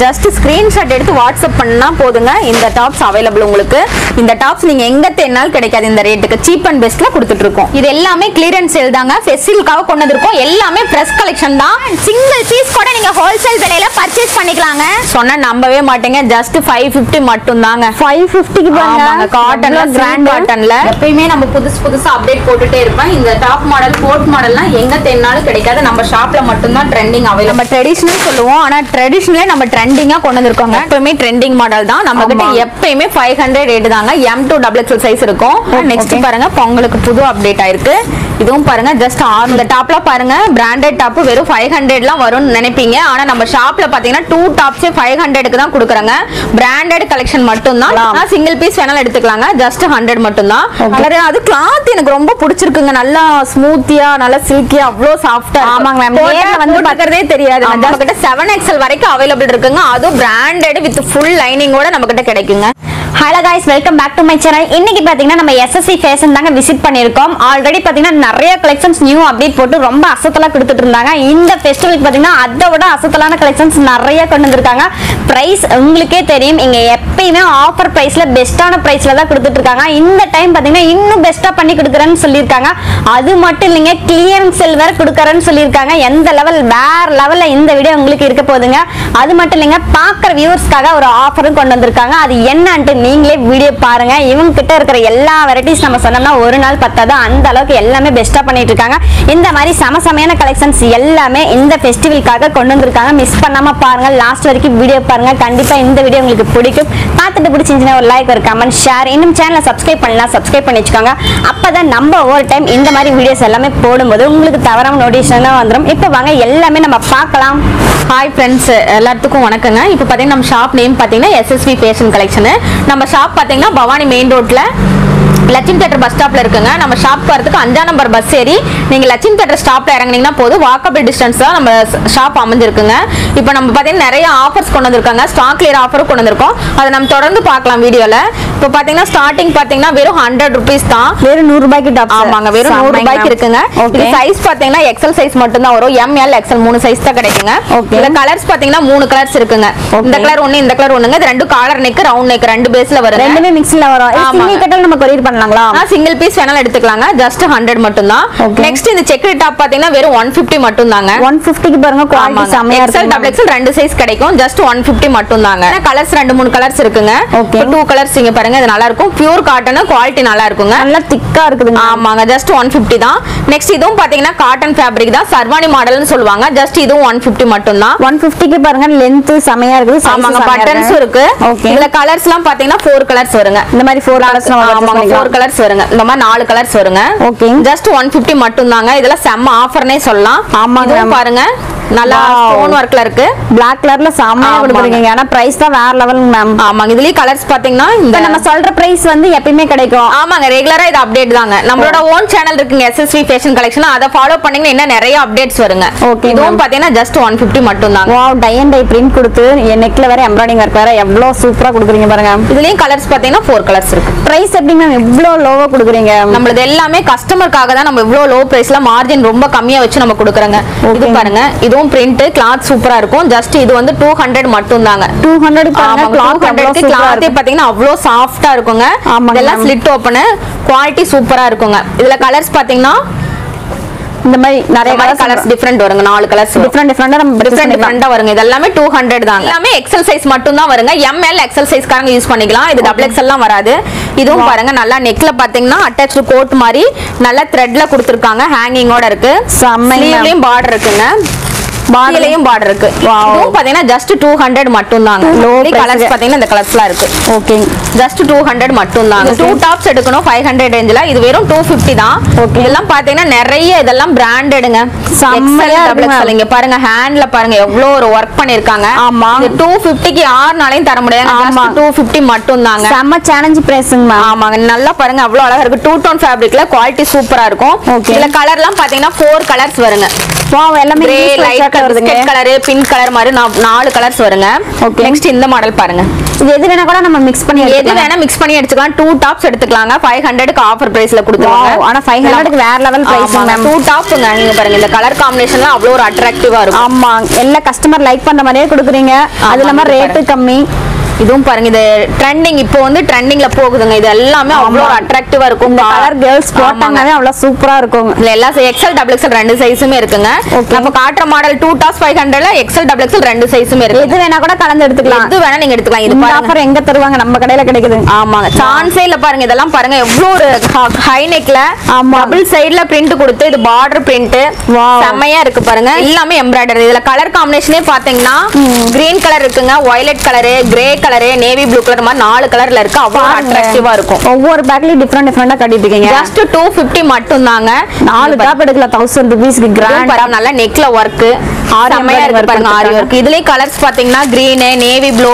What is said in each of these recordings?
Just screenshot எடுத்து WhatsApp பண்ணா போதுங்க இந்த டாப்ஸ் அவைலபிள் உங்களுக்கு இந்த டாப்ஸ் நீங்க எங்க தேடினாலும் கிடைக்காது இந்த ரேட்டுக்கு சீப் அண்ட் பெஸ்ட்ல கொடுத்துட்டு இருக்கோம் இது எல்லாமே கிளியரன்ஸ் சேல் தாங்க ஃபெஸ்டிவல்காக கொண்டு வந்திருக்கோம் எல்லாமே பிரஸ் கலெக்ஷன் தான் சிங்கிள் பீஸ் கூட நீங்க ஹோல்சேல் விலையில பர்ச்சேஸ் பண்ணிக்கலாங்க சொன்னா நம்பவே மாட்டீங்க ஜஸ்ட் ஃபைவ் ஃபிஃப்டி மட்டும் தாங்க ஃபைவ் ஃபிஃப்டிக்கு ஆமாங்க காட்டன்ல கிராண்ட் காட்டன்ல எப்பயுமே நம்ம புதுசு புதுசா அப்டேட் போட்டுட்டே இருப்பேன் இந்த டாப் மாடல் கோட் மாடல்லாம் எங்க தேடினாலும் கிடைக்காது நம்ம ஷாப்ல மட்டும்தான் ட்ரெண்டிங் அவைலபிள் நம்ம ட்ரெடிஷனல் சொல்லுவோம் ஆனா ட்ரெடிஷனலே நம்ம ட்ரெண்டிங்கா கொண்டு வந்திருக்கோங்க எப்பவுமே ட்ரெண்டிங் மாடல் தான் நம்ம கிட்ட எப்பயுமே ஃபைவ் ஹண்ட்ரட் ரேட் தாங்க M to double XL size இருக்கும் நெக்ஸ்ட் பாருங்க பொங்கலுக்கு புது அப்டேட் ஆயிருக்கு இதுவும் பாருங்க ஜஸ்ட் ஆறு இந்த டாப்ல பாருங்க பிராண்டட் டாப் வெறும் ஃபைவ் ஹண்ட்ரட்லாம் வரும்னு நினைப்பீங்க ஆனா நம்ம ஷாப்ல பாத்தீங்கன்னா டூ டாப்ஸே ஃபைவ் ஹண்ட்ரடுக்கு தான் கொடுக்குறாங்க பிராண்டட் கலெக்ஷன் மட்டும் தான் சிங்கிள் பீஸ் வேணாலும் எடுத்துக்கலாங்க ஜஸ்ட் ஹண்ட்ரட் மட்டும் தான் கலர் அது கிளாத் எனக்கு ரொம்ப பிடிச்சிருக்குங்க நல்லா ஸ்மூத்தியா நல்லா சில்கியா அவ்வளோ சாஃப்டா ஆமாங்க ma'am. நேர்ல வந்து பார்க்கறதே தெரியாது நம்ம கிட்ட செவன் எக்ஸல் வரைக்கும் அவைலபிள் இருக்குங்க அதுவும் பிராண்டட் வித் ஃபுல் லைனிங்கோட நம்ம கிட்ட கிடைக்குங்க hello guys welcome back to my channel இன்னைக்கு பாத்தீங்கன்னா நம்ம எஸ்எஸ்சி ஃபேஷன் தாங்க விசிட் பண்ணியிருக்கோம் ஆல்ரெடி பாத்தீங்கன்னா நிறைய கலெக்ஷன்ஸ் நியூ அப்டேட் போட்டு ரொம்ப அசத்தலா கொடுத்துட்டு இருந்தாங்க இந்த ஃபெஸ்டிவலுக்கு பாத்தீங்கன்னா அதை விட அசத்தலான கலெக்ஷன்ஸ் நிறைய கொண்டு வந்திருக்காங்க பிரைஸ் உங்களுக்கே தெரியும் இங்க எப்பயுமே ஆஃபர் பிரைஸ்ல பெஸ்ட்டான பிரைஸ்ல தான் கொடுத்துட்டு இருக்காங்க இந்த டைம் பாத்தீங்கன்னா இன்னும் பெஸ்ட்டா பண்ணி கொடுக்குறேன்னு சொல்லியிருக்காங்க அது மட்டும் இல்லைங்க கிளியரன்ஸ் செல் வேற கொடுக்குறேன்னு சொல்லியிருக்காங்க எந்த லெவல் வேற லெவல்ல இந்த வீடியோ உங்களுக்கு இருக்க போகுதுங்க அது மட்டும் இல்லைங்க பாக்குற வியூவர்ஸ்க்காக ஒரு ஆஃபரும் கொண்டு வந்திருக்காங்க அது என்னன்ட்டு நீங்களே வீடியோ பாருங்க இவங்க கிட்ட இருக்கிற எல்லா வெரைட்டிஸ் நம்ம சொன்னோம்னா ஒரு நாள் பத்தாது அந்த அளவுக்கு எல்லாமே பெஸ்ட்டா பண்ணிட்டு இருக்காங்க இந்த மாதிரி சம சமையான கலெக்ஷன்ஸ் எல்லாமே இந்த ஃபெஸ்டிவலுக்காக கொண்டு வந்திருக்காங்க மிஸ் பண்ணாம பாருங்க லாஸ்ட் வரைக்கும் வீடியோ பாருங்க கண்டிப்பா இந்த வீடியோ உங்களுக்கு பிடிக்கும் பார்த்துட்டு பிடிச்சிருந்துச்சுன்னா ஒரு லைக் ஒரு கமெண்ட் ஷேர் இன்னும் சேனலை சப்ஸ்கிரைப் பண்ணலாம் சப்ஸ்கிரைப் பண்ணி வச்சுக்கோங்க அப்பதான் நம்ம ஒவ்வொரு டைம் இந்த மாதிரி வீடியோஸ் எல்லாமே போடும்போது உங்களுக்கு தவறாம நோட்டிஃபிகேஷன் வந்துடும் இப்போ வாங்க எல்லாமே நம்ம பார்க்கலாம் ஹாய் ஃப்ரெண்ட்ஸ் எல்லாத்துக்கும் வணக்கங்க இப்போ பார்த்தீங்கன்னா நம்ம ஷாப் நேம் பார்த்தீங்கன்னா எஸ்எஸ்வி ஃபேஷன் கலெக்ஷனு நம்ம ஷாப் பார்த்தீங்கன்னா பவானி மெயின் ரோட்டில் லட்சுமி தேட்டர் பஸ் ஸ்டாப்ல இருக்குங்க நம்ம ஷாப் வரதுக்கு அஞ்சாம் நம்பர் பஸ் ஏறி நீங்க லட்சுமி தேட்டர் ஸ்டாப்ல இறங்குனீங்கன்னா போதும் வாக்கபிள் டிஸ்டன்ஸ் தான் நம்ம ஷாப் அமைஞ்சிருக்குங்க இப்போ நம்ம பார்த்தீங்கன்னா நிறைய ஆஃபர்ஸ் கொண்டு வந்திருக்காங்க ஸ்டாக் கிளியர் ஆஃபரும் கொண்டு வந்திருக்கோம் அதை நம்ம தொடர்ந்து பார்க்கலாம் வீடியோல இப்போ பார்த்தீங்கன்னா ஸ்டார்டிங் பார்த்தீங்கன்னா வெறும் ஹண்ட்ரட் ருபீஸ் தான் வெறும் நூறு ரூபாய்க்கு டாப் ஆமாங்க வெறும் நூறு ரூபாய்க்கு இருக்குங்க இது ஓகே சைஸ் பாத்தீங்கன்னா எக்ஸல் சைஸ் மட்டும் தான் வரும் எம் எல் எக்ஸல் மூணு சைஸ் தான் கிடைக்குங்க Okay. இந்த கலர்ஸ் பாத்தீங்கன்னா மூணு கலர்ஸ் இருக்குங்க இந்த Okay. கலர் ஒண்ணு இந்த கலர் ஒண்ணுங்க இது ரெண்டு காலர் நெக் ரவுண்ட் நெக் ரெண்டு பேஸ்ல வருங்க ரெண்டுமே மிக்ஸ்ல வரும் ஆமாங்க. சிங்கிள் கட்டல் நம்ம கொரியர் பண்ணலாங்களா சிங்கிள் பீஸ் வேணாலும் எடுத்துக்கலாங்க ஜஸ்ட் ஹண்ட்ரட் மட்டும் தான் Okay. நெக்ஸ்ட் இந்த செக்ரி டாப் பாத்தீங்கன்னா வெறும் ஒன் பிப்டி மட்டும் தாங்க ஒன் பிப்டிக்கு பாருங்க குவாலிட்டி செம்மையா எக்ஸல் டபுள் இருக்கு எக்ஸல் ரெண்டு சைஸ் கிடைக்கும் ஜஸ்ட் ஒன் பிப்டி மட்டும் தாங்க கலர்ஸ் ரெண்டு மூணு கலர்ஸ் இருக்குங்க Okay. டூ கலர்ஸ் இங்க பாருங்க இது நல்லா இருக்கும் பியூர் காட்டன் குவாலிட்டி நல்லா இருக்குங்க நல்லா திக்கா இருக்குதுங்க ஆமாங்க ஜஸ்ட் ஒன் பிப்டி தான் நெக்ஸ்ட் இதுவும் பாத்தீங்கன்னா காட்டன் ஃபேப்ரிக் தான் சர்வானி மாடல்னு சொல்லுவாங்க ஜஸ்ட் இதுவும் ஒன் பிப்டி மட்டும் தான் ஒன் பிப்டிக்கு பாருங்க லென்த் செமையா இருக்குது size ஆமாங்க செமையா பட்டன்ஸும் இருக்கு ஓகே இதுல கலர்ஸ் எல்லாம் பாத்தீங்கன்னா ஃபோர் கலர்ஸ் வருங்க இந்த மாதிரி ஃபோர் கலர்ஸ் நம்ம purchase ஆமாங்க பண்ணிக்கலாம். ஃபோர் கலர்ஸ் வருங்க இந்த மாதிரி நாலு கலர்ஸ் வருங்க ஓகே ஜஸ்ட் ஒன் பிப்டி மட்டும் தாங்க இதெல்லாம் செம்ம ஆஃபர்னே சொல்லலாம் ஆமாங்க. இதுவும் பாருங்க நல்லா Wow. ஸ்டோன் ஒர்க்ல இருக்கு Black கலர்ல செமையா ஆமாங்க. கொடுக்குறீங்க ஆனா பிரைஸ் தான் வேற லெவலுங்க மேம் ஆமாங்க இதுலயும் கலர்ஸ் பாத்தீங்கன்னா இப்ப இந்த நம்ம சொல்ற பிரைஸ் வந்து எப்பயுமே கிடைக்கும் ஆமாங்க ரெகுலரா இது அப்டேட் தாங்க நம்மளோட ஓன் சேனல் இருக்குங்க எஸ்எஸ்வி ஃபேஷன் கலெக்ஷன் அதை ஃபாலோ பண்ணீங்கன்னா இன்னும் நிறைய அப்டேட்ஸ் வருங்க Okay, இதுவும் ma'am. பாத்தீங்கன்னா ஜஸ்ட் ஒன் பிப்டி மட்டும் தாங்க wow tie and dye print கொடுத்து என் நெக்ல வேற எம்ப்ராய்டிங் ஒர்க் வேற எவ்வளவு சூப்பரா கொடுக்குறீங்க பாருங்க இதுலயும் கலர்ஸ் பாத்தீங்கன்னா ஃபோர் கலர்ஸ் இருக்கு பிரைஸ் எப்படி மேம் இவ்ளோ லோவா கொடுக்குறீங்க நம்மளது எல்லாமே கஸ்டமருக்காக தான் நம்ம இவ்வளவு லோ பிரைஸ்ல மார்ஜின் ரொம்ப கம்மியா வச்சு நம்ம கொடுக்குறோங்க இது Okay. பாருங்க இதுவும் பிரிண்ட் கிளாத் சூப்பரா இருக்கும் ஜஸ்ட் இது வந்து டூ ஹண்ட்ரட் மட்டும் தாங்க டூ ஹண்ட்ரட் கிளாத் கிளாத்தே பாத்தீங்கன்னா அவ்வளோ சாஃப்டா இருக்குங்க ஆமாங்க, இதெல்லாம் ma'am. ஸ்லிட் ஓப்பன் குவாலிட்டி சூப்பரா இருக்குங்க இதுல கலர்ஸ் பாத்தீங்கன்னா இந்த மாதிரி நிறைய கலர்ஸ் கலர்ஸ் டிஃப்ரெண்ட் வருங்க நாலு கலர்ஸ் டிஃப்ரெண்ட் டிஃப்ரெண்டா நம்ம purchase டிஃப்ரெண்ட் பண்ணிக்கலாம். டிஃப்ரெண்டா வருங்க இது எல்லாமே டூ ஹண்ட்ரட் தாங்க எல்லாமே எக்ஸல் சைஸ் மட்டும் தான் வருங்க எம்எல் எக்ஸல் சைஸ்காரங்க யூஸ் பண்ணிக்கலாம் இது டபுள் எக்ஸல்லாம் வராது இதுவும் பாருங்க நல்லா நெக்ல பாத்தீங்கன்னா அட்டாச்சு கோட் மாதிரி நல்லா த்ரெட்ல கொடுத்துருக்காங்க ஹேங்கிங்கோட இருக்கு செம்மைங்க. ஸ்லீவ்லயும் பார்டர் இருக்குங்க பாடிலையும் பார்டர் இருக்கு Wow. இதுவும் பாத்தீங்கன்னா ஜஸ்ட் டூ ஹண்ட்ரட் மட்டும் தாங்க Low price கலர்ஸ் க்கு. பாத்தீங்கன்னா இந்த கலர்ஸ்லாம் இருக்கு ஓகே ஜஸ்ட் டூ ஹண்ட்ரட் மட்டும் தாங்க டூ டாப்ஸ் எடுக்கணும் ஃபைவ் ஹண்ட்ரட் ரேஞ்சில் இது வெறும் டூ ஃபிஃப்டி தான் Okay. இதெல்லாம் பாத்தீங்கன்னா நிறைய இதெல்லாம் பிராண்டடுங்க செம்மையா இருக்குங்க. இங்க பாருங்க ஹேண்ட்ல பாருங்க எவ்வளவு ஒரு ஒர்க் பண்ணிருக்காங்க ஆமா. இது டூ ஃபிஃப்டிக்கு யாருனாலையும் தர முடியாது ஆமா. டூ ஃபிஃப்டி மட்டும் தாங்க செம்ம சேலஞ்ச் பிரைஸுங்க மேம் ஆமாங்க நல்லா பாருங்க அவ்வளவு அழகா இருக்கு டூ டோன் ஃபேப்ரிக்ல குவாலிட்டி சூப்பரா இருக்கும் Okay. இதுல கலர்லாம் பாத்தீங்கன்னா ஃபோர் கலர்ஸ் வருங்க வாவ் எல்லாமே கிரே English லைட் color வருதுங்க கலர் பிங்க் கலர் மாதிரி நா- நாலு கலர்ஸ் வருங்க Okay. நெக்ஸ்ட் இந்த மாடல் பாருங்க இது எது வேணா கூட நம்ம மிக்ஸ் பண்ணி எது எடுத்துக்கலாம் வேணா மிக்ஸ் பண்ணி எடுத்துக்கலாம் டூ டாப்ஸ் எடுத்துக்கலாங்க ஃபைவ் ஹண்ட்ரடுக்கு ஆஃபர் பிரைஸ்ல கொடுத்துருவாங்க Wow, ஆனா 500 க்கு வேற level pricing ma'am. டூ டாப்ங்க நீங்க பாருங்க இந்த கலர் காம்பினேஷன்ல அவ்வளோ ஒரு அட்ராக்டிவா இருக்கும் ஆமா எல்லா கஸ்டமர் லைக் பண்ற மாதிரியே கொடுக்குறீங்க அது இல்லாம இது ரேட்டு கம்மி இதுவும் பாருங்க இது ட்ரெண்டிங் இப்போ வந்து ட்ரெண்டிங்ல போகுதுங்க இது எல்லாமே அவ்வளோ ஆமா. அட்ராக்டிவா இருக்கும் இந்த கலர் கேர்ள்ஸ் போட்டாங்கனாவே அவ்வளவு சூப்பரா இருக்கும் இதுல எல்லா எக்ஸல் டபுள் எக்ஸல் ரெண்டு சைஸுமே இருக்குங்க Okay. நம்ம காட்டுற மாடல் டூ டாப்ஸ் ஃபைவ் ஹண்ட்ரட்ல எக்ஸல் டபுள் எக்ஸல் ரெண்டு சைஸுமே இருக்கு எது வேணா கூட கலந்து எடுத்துக்கலாம் எது வேணா நீங்க எடுத்துக்கலாம் இது இந்த பாருங்க ஆஃபர் எங்க தருவாங்க நம்ம கடையில கிடைக்குது ஆமாங்க சான்ஸே இல்ல பாருங்க இதெல்லாம் பாருங்க எவ்வளவு ஒரு ஹை நெக்ல ஆமா. டபுள் சைடுல பிரிண்ட் கொடுத்து இது பார்டர் பிரிண்ட் Wow. செம்மையா இருக்கு பாருங்க எல்லாமே எம்ப்ராய்டரி இதுல கலர் காம்பினேஷனே பாத்தீங்கன்னா கிரீன் கலர் இருக்குங்க violet colour grey colour navy blue colour மாதிரி நாலு கலர்ல இருக்கு அவ்வளவு அட்ராக்டிவா இருக்கும் ஒவ்வொரு பேக்லயும் டிஃப்ரெண்ட் டிஃப்ரெண்டா கட்டிட்டு இருக்கீங்க ஜஸ்ட் டூ பிப்டி மட்டும் தாங்க நாலு டாப் எடுக்கலாம் தௌசண்ட் ருபீஸ்க்கு கிராண்ட் பாருங்க நல்லா நெக்ல ஒர்க் ஆரி செம்மையா embroidery இருக்கு work பாருங்க ஆரி கொடுத்திருக்காங்க. ஒர்க் இதுலயே கலர்ஸ் பாத்தீங்கன்னா green navy blue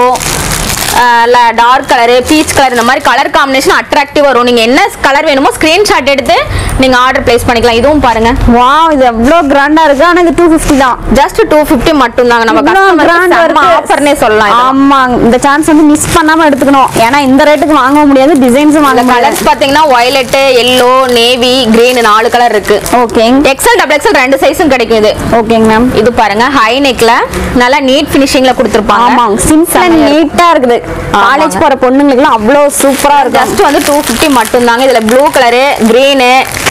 dark colour peach colour இந்த மாதிரி கலர் காம்பினேஷன் அட்ராக்டிவ் வரும் நீங்க என்ன கலர் வேணுமோ ஸ்கிரீன்ஷாட் எடுத்து நீங்க ஆர்டர் பிளேஸ் பண்ணிக்கலாம் இதுவும் பாருங்க வாவ் இது எவ்வளவு கிராண்டா இருக்கு ஆனா இது 250 தான் ஜஸ்ட் டூ பிப்டி மட்டும் தாங்க நம்ம இவ்வளவு grand ஆ இருக்கு. ஆஃபர்னே சொல்லலாம் இதெல்லாம். ஆமா இந்த சான்ஸ் வந்து மிஸ் பண்ணாம எடுத்துக்கணும் ஏன்னா இந்த ரேட்டுக்கு வாங்க முடியாது டிசைன்ஸும் வாங்க இந்த முடியாது கலர்ஸ் பாத்தீங்கன்னா வயலட் எல்லோ நேவி கிரீன் நாலு கலர் இருக்கு ஓகே எக்ஸல் டபுள் எக்ஸல் ரெண்டு சைஸும் கிடைக்கும் இது ஓகேங்க மேம் இது பாருங்க ஹை நெக்ல நல்லா நீட் ஃபினிஷிங்ல கொடுத்துருப்பாங்க ஆமா சிம்பிள் அண்ட் நீட்டா இருக்குது காலேஜ் போற பொண்ணுங்களுக்குலாம் அவ்வளவு சூப்பரா இருக்கும் ஜஸ்ட் வந்து டூ ஃபிஃப்டி மட்டும் தாங்க இதுல ப்ளூ கலரு கிரீனு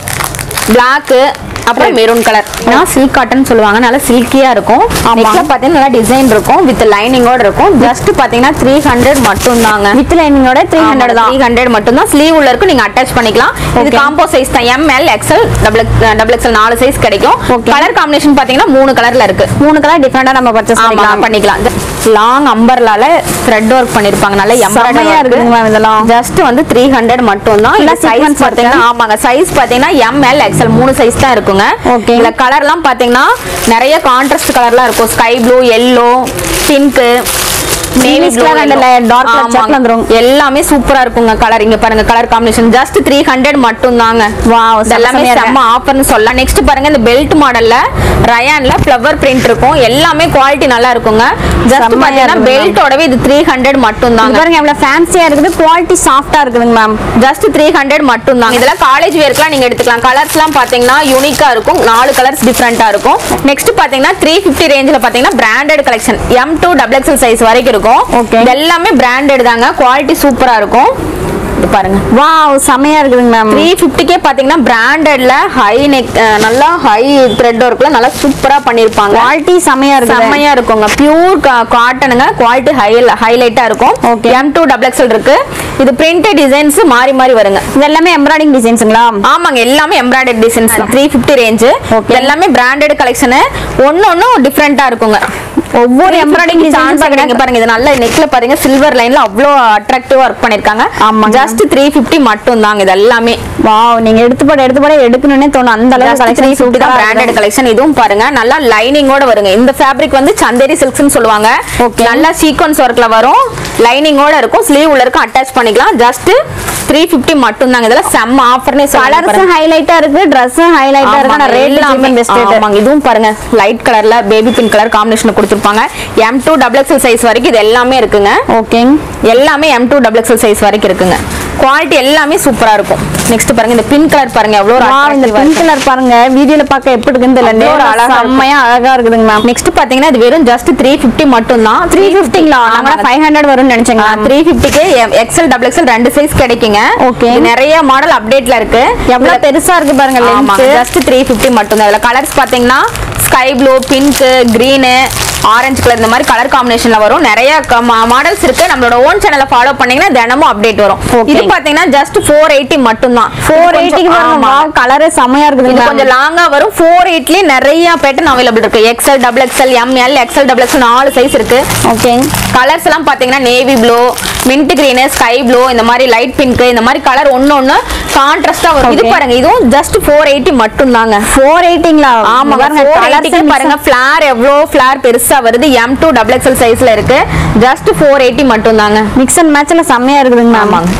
பிளாக்கு அப்புறம் மெரூன் கலர் நான் சில்க் காட்டன் சொல்லுவாங்க நல்லா சில்கியா இருக்கும் ஆமா. நெக்ல பாத்தீங்கன்னா நல்லா டிசைன் இருக்கும் வித் லைனிங்கோட இருக்கும் ஜஸ்ட் பாத்தீங்கன்னா த்ரீ ஹண்ட்ரட் மட்டும் தாங்க வித் லைனிங்கோட த்ரீ ஹண்ட்ரட் தான் த்ரீ ஹண்ட்ரட் மட்டும் தான் ஸ்லீவ் உள்ள இருக்கும் நீங்க அட்டாச் பண்ணிக்கலாம் இது Okay. காம்போ சைஸ் தான் M L XL double double XL நாலு சைஸ் கிடைக்கும் Okay. கலர் காம்பினேஷன் பாத்தீங்கன்னா மூணு கலர்ல இருக்கு மூணு கலர் டிஃபரெண்டா நம்ம பர்ச்சேஸ் ஆமா பண்ணிக்கலாம் பண்ணிக்கலாம் லாங் அம்பர்லால த்ரெட் ஒர்க் பண்ணிருப்பாங்க நல்ல செம்மையா இருக்குங்க மேம் இதெல்லாம் ஜஸ்ட் வந்து த்ரீ ஹண்ட்ரட் மட்டும் தான் இல்ல, சைஸ் sequence பாத்தீங்கன்னா ஆமாங்க சைஸ் பாத்தீங்கன்னா எம்எல் எக்ஸ்எல் மூணு சைஸ் தான் இருக்குங்க Okay. இதுல கலர்லாம் பாத்தீங்கன்னா நிறைய கான்ட்ராஸ்ட் கலர்லாம் இருக்கும் sky blue yellow pink Greenish colour and la- dark colour chat வந்துரும். எல்லாமே சூப்பரா இருக்குங்க கலர் இங்க பாருங்க colour combination just three hundred மட்டும் தாங்க Wow, எல்லாமே செம்மையா இருக்கு. செம்ம ஆஃபர்னு சொல்லலாம் நெக்ஸ்ட் பாருங்க இந்த பெல்ட் மாடல்ல ரயான்ல ஃப்ளவர் பிரிண்ட் இருக்கும் எல்லாமே குவாலிட்டி நல்லா இருக்குங்க ஜஸ்ட் செம்மையா பாத்தீங்கன்னா இருக்குங்க. பெல்ட்டோடவே இது த்ரீ ஹண்ட்ரட் மட்டும் இது தாங்க பாருங்க எவ்வளவு ஃபேன்சியா இருக்குது குவாலிட்டி சாஃப்டா இருக்குதுங்க மேம் ஜஸ்ட் த்ரீ ஹண்ட்ரட் மட்டும் தான் இதெல்லாம் காலேஜ் வேர்க்குலாம் நீங்க எடுத்துக்கலாம் கலர்ஸ்லாம் பாத்தீங்கன்னா யூனிக்கா இருக்கும் நாலு கலர்ஸ் டிஃப்ரெண்டா இருக்கும் நெக்ஸ்ட் பாத்தீங்கன்னா த்ரீ ஃபிஃப்டி ரேஞ்சில் பாத்தீங்கன்னா branded collection M to double XL size வரைக்கும் இருக்கும் Okay. இது எல்லாமே பிராண்டட் தாங்க குவாலிட்டி சூப்பரா இருக்கும் இது பாருங்க வாவ் செமையா இருக்குதுங்க மேம் த்ரீ ஃபிஃப்டிக்கே பாத்தீங்கன்னா பிராண்டட்ல ஹை நெக் நல்லா ஹை த்ரெட் ஒர்க்ல நல்லா சூப்பரா பண்ணிருப்பாங்க குவாலிட்டி செமையா இருக்குது செம்மையா இருக்குங்க பியூர் காட்டனுங்க குவாலிட்டி ஹை ஹைலைட்டா இருக்கும் Okay. M to double XL இருக்கு இது பிரிண்டட் டிசைன்ஸ் மாறி மாறி வருங்க இது எல்லாமே எம்ப்ராய்டிங் டிசைன்ஸுங்களா ஆமாங்க எல்லாமே embroidery designs three fifty range Okay. எல்லாமே பிராண்டட் கலெக்ஷனு ஒன்னு ஒன்னும் டிஃப்ரெண்டா இருக்குங்க ஒவ்வொரு எம்ப்ராய்டிங் சான்ஸ் டிசைன்ஸ் பாருங்க பாருங்க இது நல்ல நெக்ல பாருங்க சில்வர் லைன்ல அவ்வளோ அட்ராக்டிவா ஒர்க் பண்ணிருக்காங்க ஆமாங்க. ஜஸ்ட் த்ரீ ஃபிஃப்டி மட்டும் தாங்க இது எல்லாமே வாவ் நீங்க எடுத்து போட எடுத்து போட எடுக்கணும்னே தோணும் அந்த அளவுக்கு த்ரீ கலெக்ஷன் ஃபிஃப்டி தான் பிராண்டட் கலெக்ஷன் இதுவும் பாருங்க நல்லா லைனிங்கோட வருங்க இந்த ஃபேப்ரிக் வந்து சந்தேரி சில்க்ஸ்னு சொல்லுவாங்க Okay. நல்லா சீக்வன்ஸ் ஒர்க்ல வரும் லைனிங்கோட இருக்கும் ஸ்லீவ் உள்ள இருக்கும் அட்டாச் பண்ணிக்கலாம் ஜஸ்ட் த்ரீ ஃபிஃப்டி மட்டும் தாங்க இதெல்லாம் செம்ம ஆஃபர்னே கலர்ஸும் ஹைலைட்டா இருக்கு ட்ரெஸ்ஸும் ஹைலைட்டா இருக்கு ஆனா ரேட் எல்லாமே பெஸ்ட் ஆமாங்க இதுவும் பாருங்க லைட் கலர்ல பேபி பிங்க் கலர் காம்பினேஷன் கொடுத்துருப்பாங்க M to double XL size வரைக்கும் இது எல்லாமே இருக்குங்க ஓகேங்க எல்லாமே M to double XL size வரைக்கும் இருக்குங்க குவாலிட்டி எல்லாமே சூப்பரா இருக்கும் நெக்ஸ்ட் பாருங்க இந்த பிங்க் கலர் பாருங்க எவ்வளவு ஒரு வாவ் இந்த attractive-ஆ பிங்க் இருக்கு. கலர் பாருங்க வீடியோல பார்க்க எப்படி இருக்குன்னு தெரியல அவ்வளோ ஒரு நேர்ல அழகா இருக்கு. செம்மையா அழகா இருக்குதுங்க மேம் நெக்ஸ்ட் பாத்தீங்கன்னா இது வெறும் ஜஸ்ட் த்ரீ ஃபிஃப்டி மட்டும் தான் த்ரீ ஃபிஃப்டிங்களா நாங்க ஃபைவ் ஹண்ட்ரட் வரும்னு நினைச்சேங்க த்ரீ ஃபிஃப்டிக்கு எக்ஸல் டபுள் எக்ஸல் ரெண்டு சைஸ் கிடைக்குங்க Okay. இது நிறைய மாடல் அப்டேட்ல இருக்கு எவ்வளவு பெருசா இருக்கு பாருங்க லென்த் ஜஸ்ட் த்ரீ ஃபிஃப்டி மட்டும் தான் இதுல கலர்ஸ் பாத்தீங்கன்னா sky blue pink green orange colour இந்த மாதிரி கலர் காம்பினேஷன்ல வரும் நிறைய மாடல்ஸ் இருக்கு நம்மளோட ஓன் சேனலை ஃபாலோ பண்ணீங்கன்னா தினமும் அப்டேட் வரும் Okay. இது பாத்தீங்கன்னா ஜஸ்ட் ஃபோர் எயிட்டி மட்டும் தான் ஃபோர் எயிட்டிக்கு பாருங்க வாவ் கலரே செம்மையா இது இருக்குதுங்க கொஞ்சம் லாங்கா வரும் ஃபோர் எயிட்லயே நிறைய பேட்டர்ன் அவைலபிள் இருக்கு XL double XL M L XL double XL நாலு சைஸ் இருக்கு ஓகே கலர்ஸ் எல்லாம் பாத்தீங்கன்னா navy blue mint green sky blue இந்த மாதிரி லைட் பிங்க் இந்த மாதிரி கலர் ஒண்ணு ஒண்ணு கான்ட்ராஸ்டா வரும் இது Okay. பாருங்க இதுவும் ஜஸ்ட் ஃபோர் எயிட்டி மட்டும் தாங்க ஃபோர் எயிட்டிங்களா ஆமா பாருங்க கலர்ஸ் பாருங்க ஃபிளார் எவ்வளோ ஃபிளார் பெருசா வருது எம் டூ டபுள் எக்ஸ்எல் சைஸ்ல இருக்கு ஜஸ்ட் ஃபோர் எயிட்டி மட்டும் தாங்க மிக்ஸ் அண்ட் மேட்ச்ல செம்மையா இருக்குதுங்க மேம் ஆமாங்க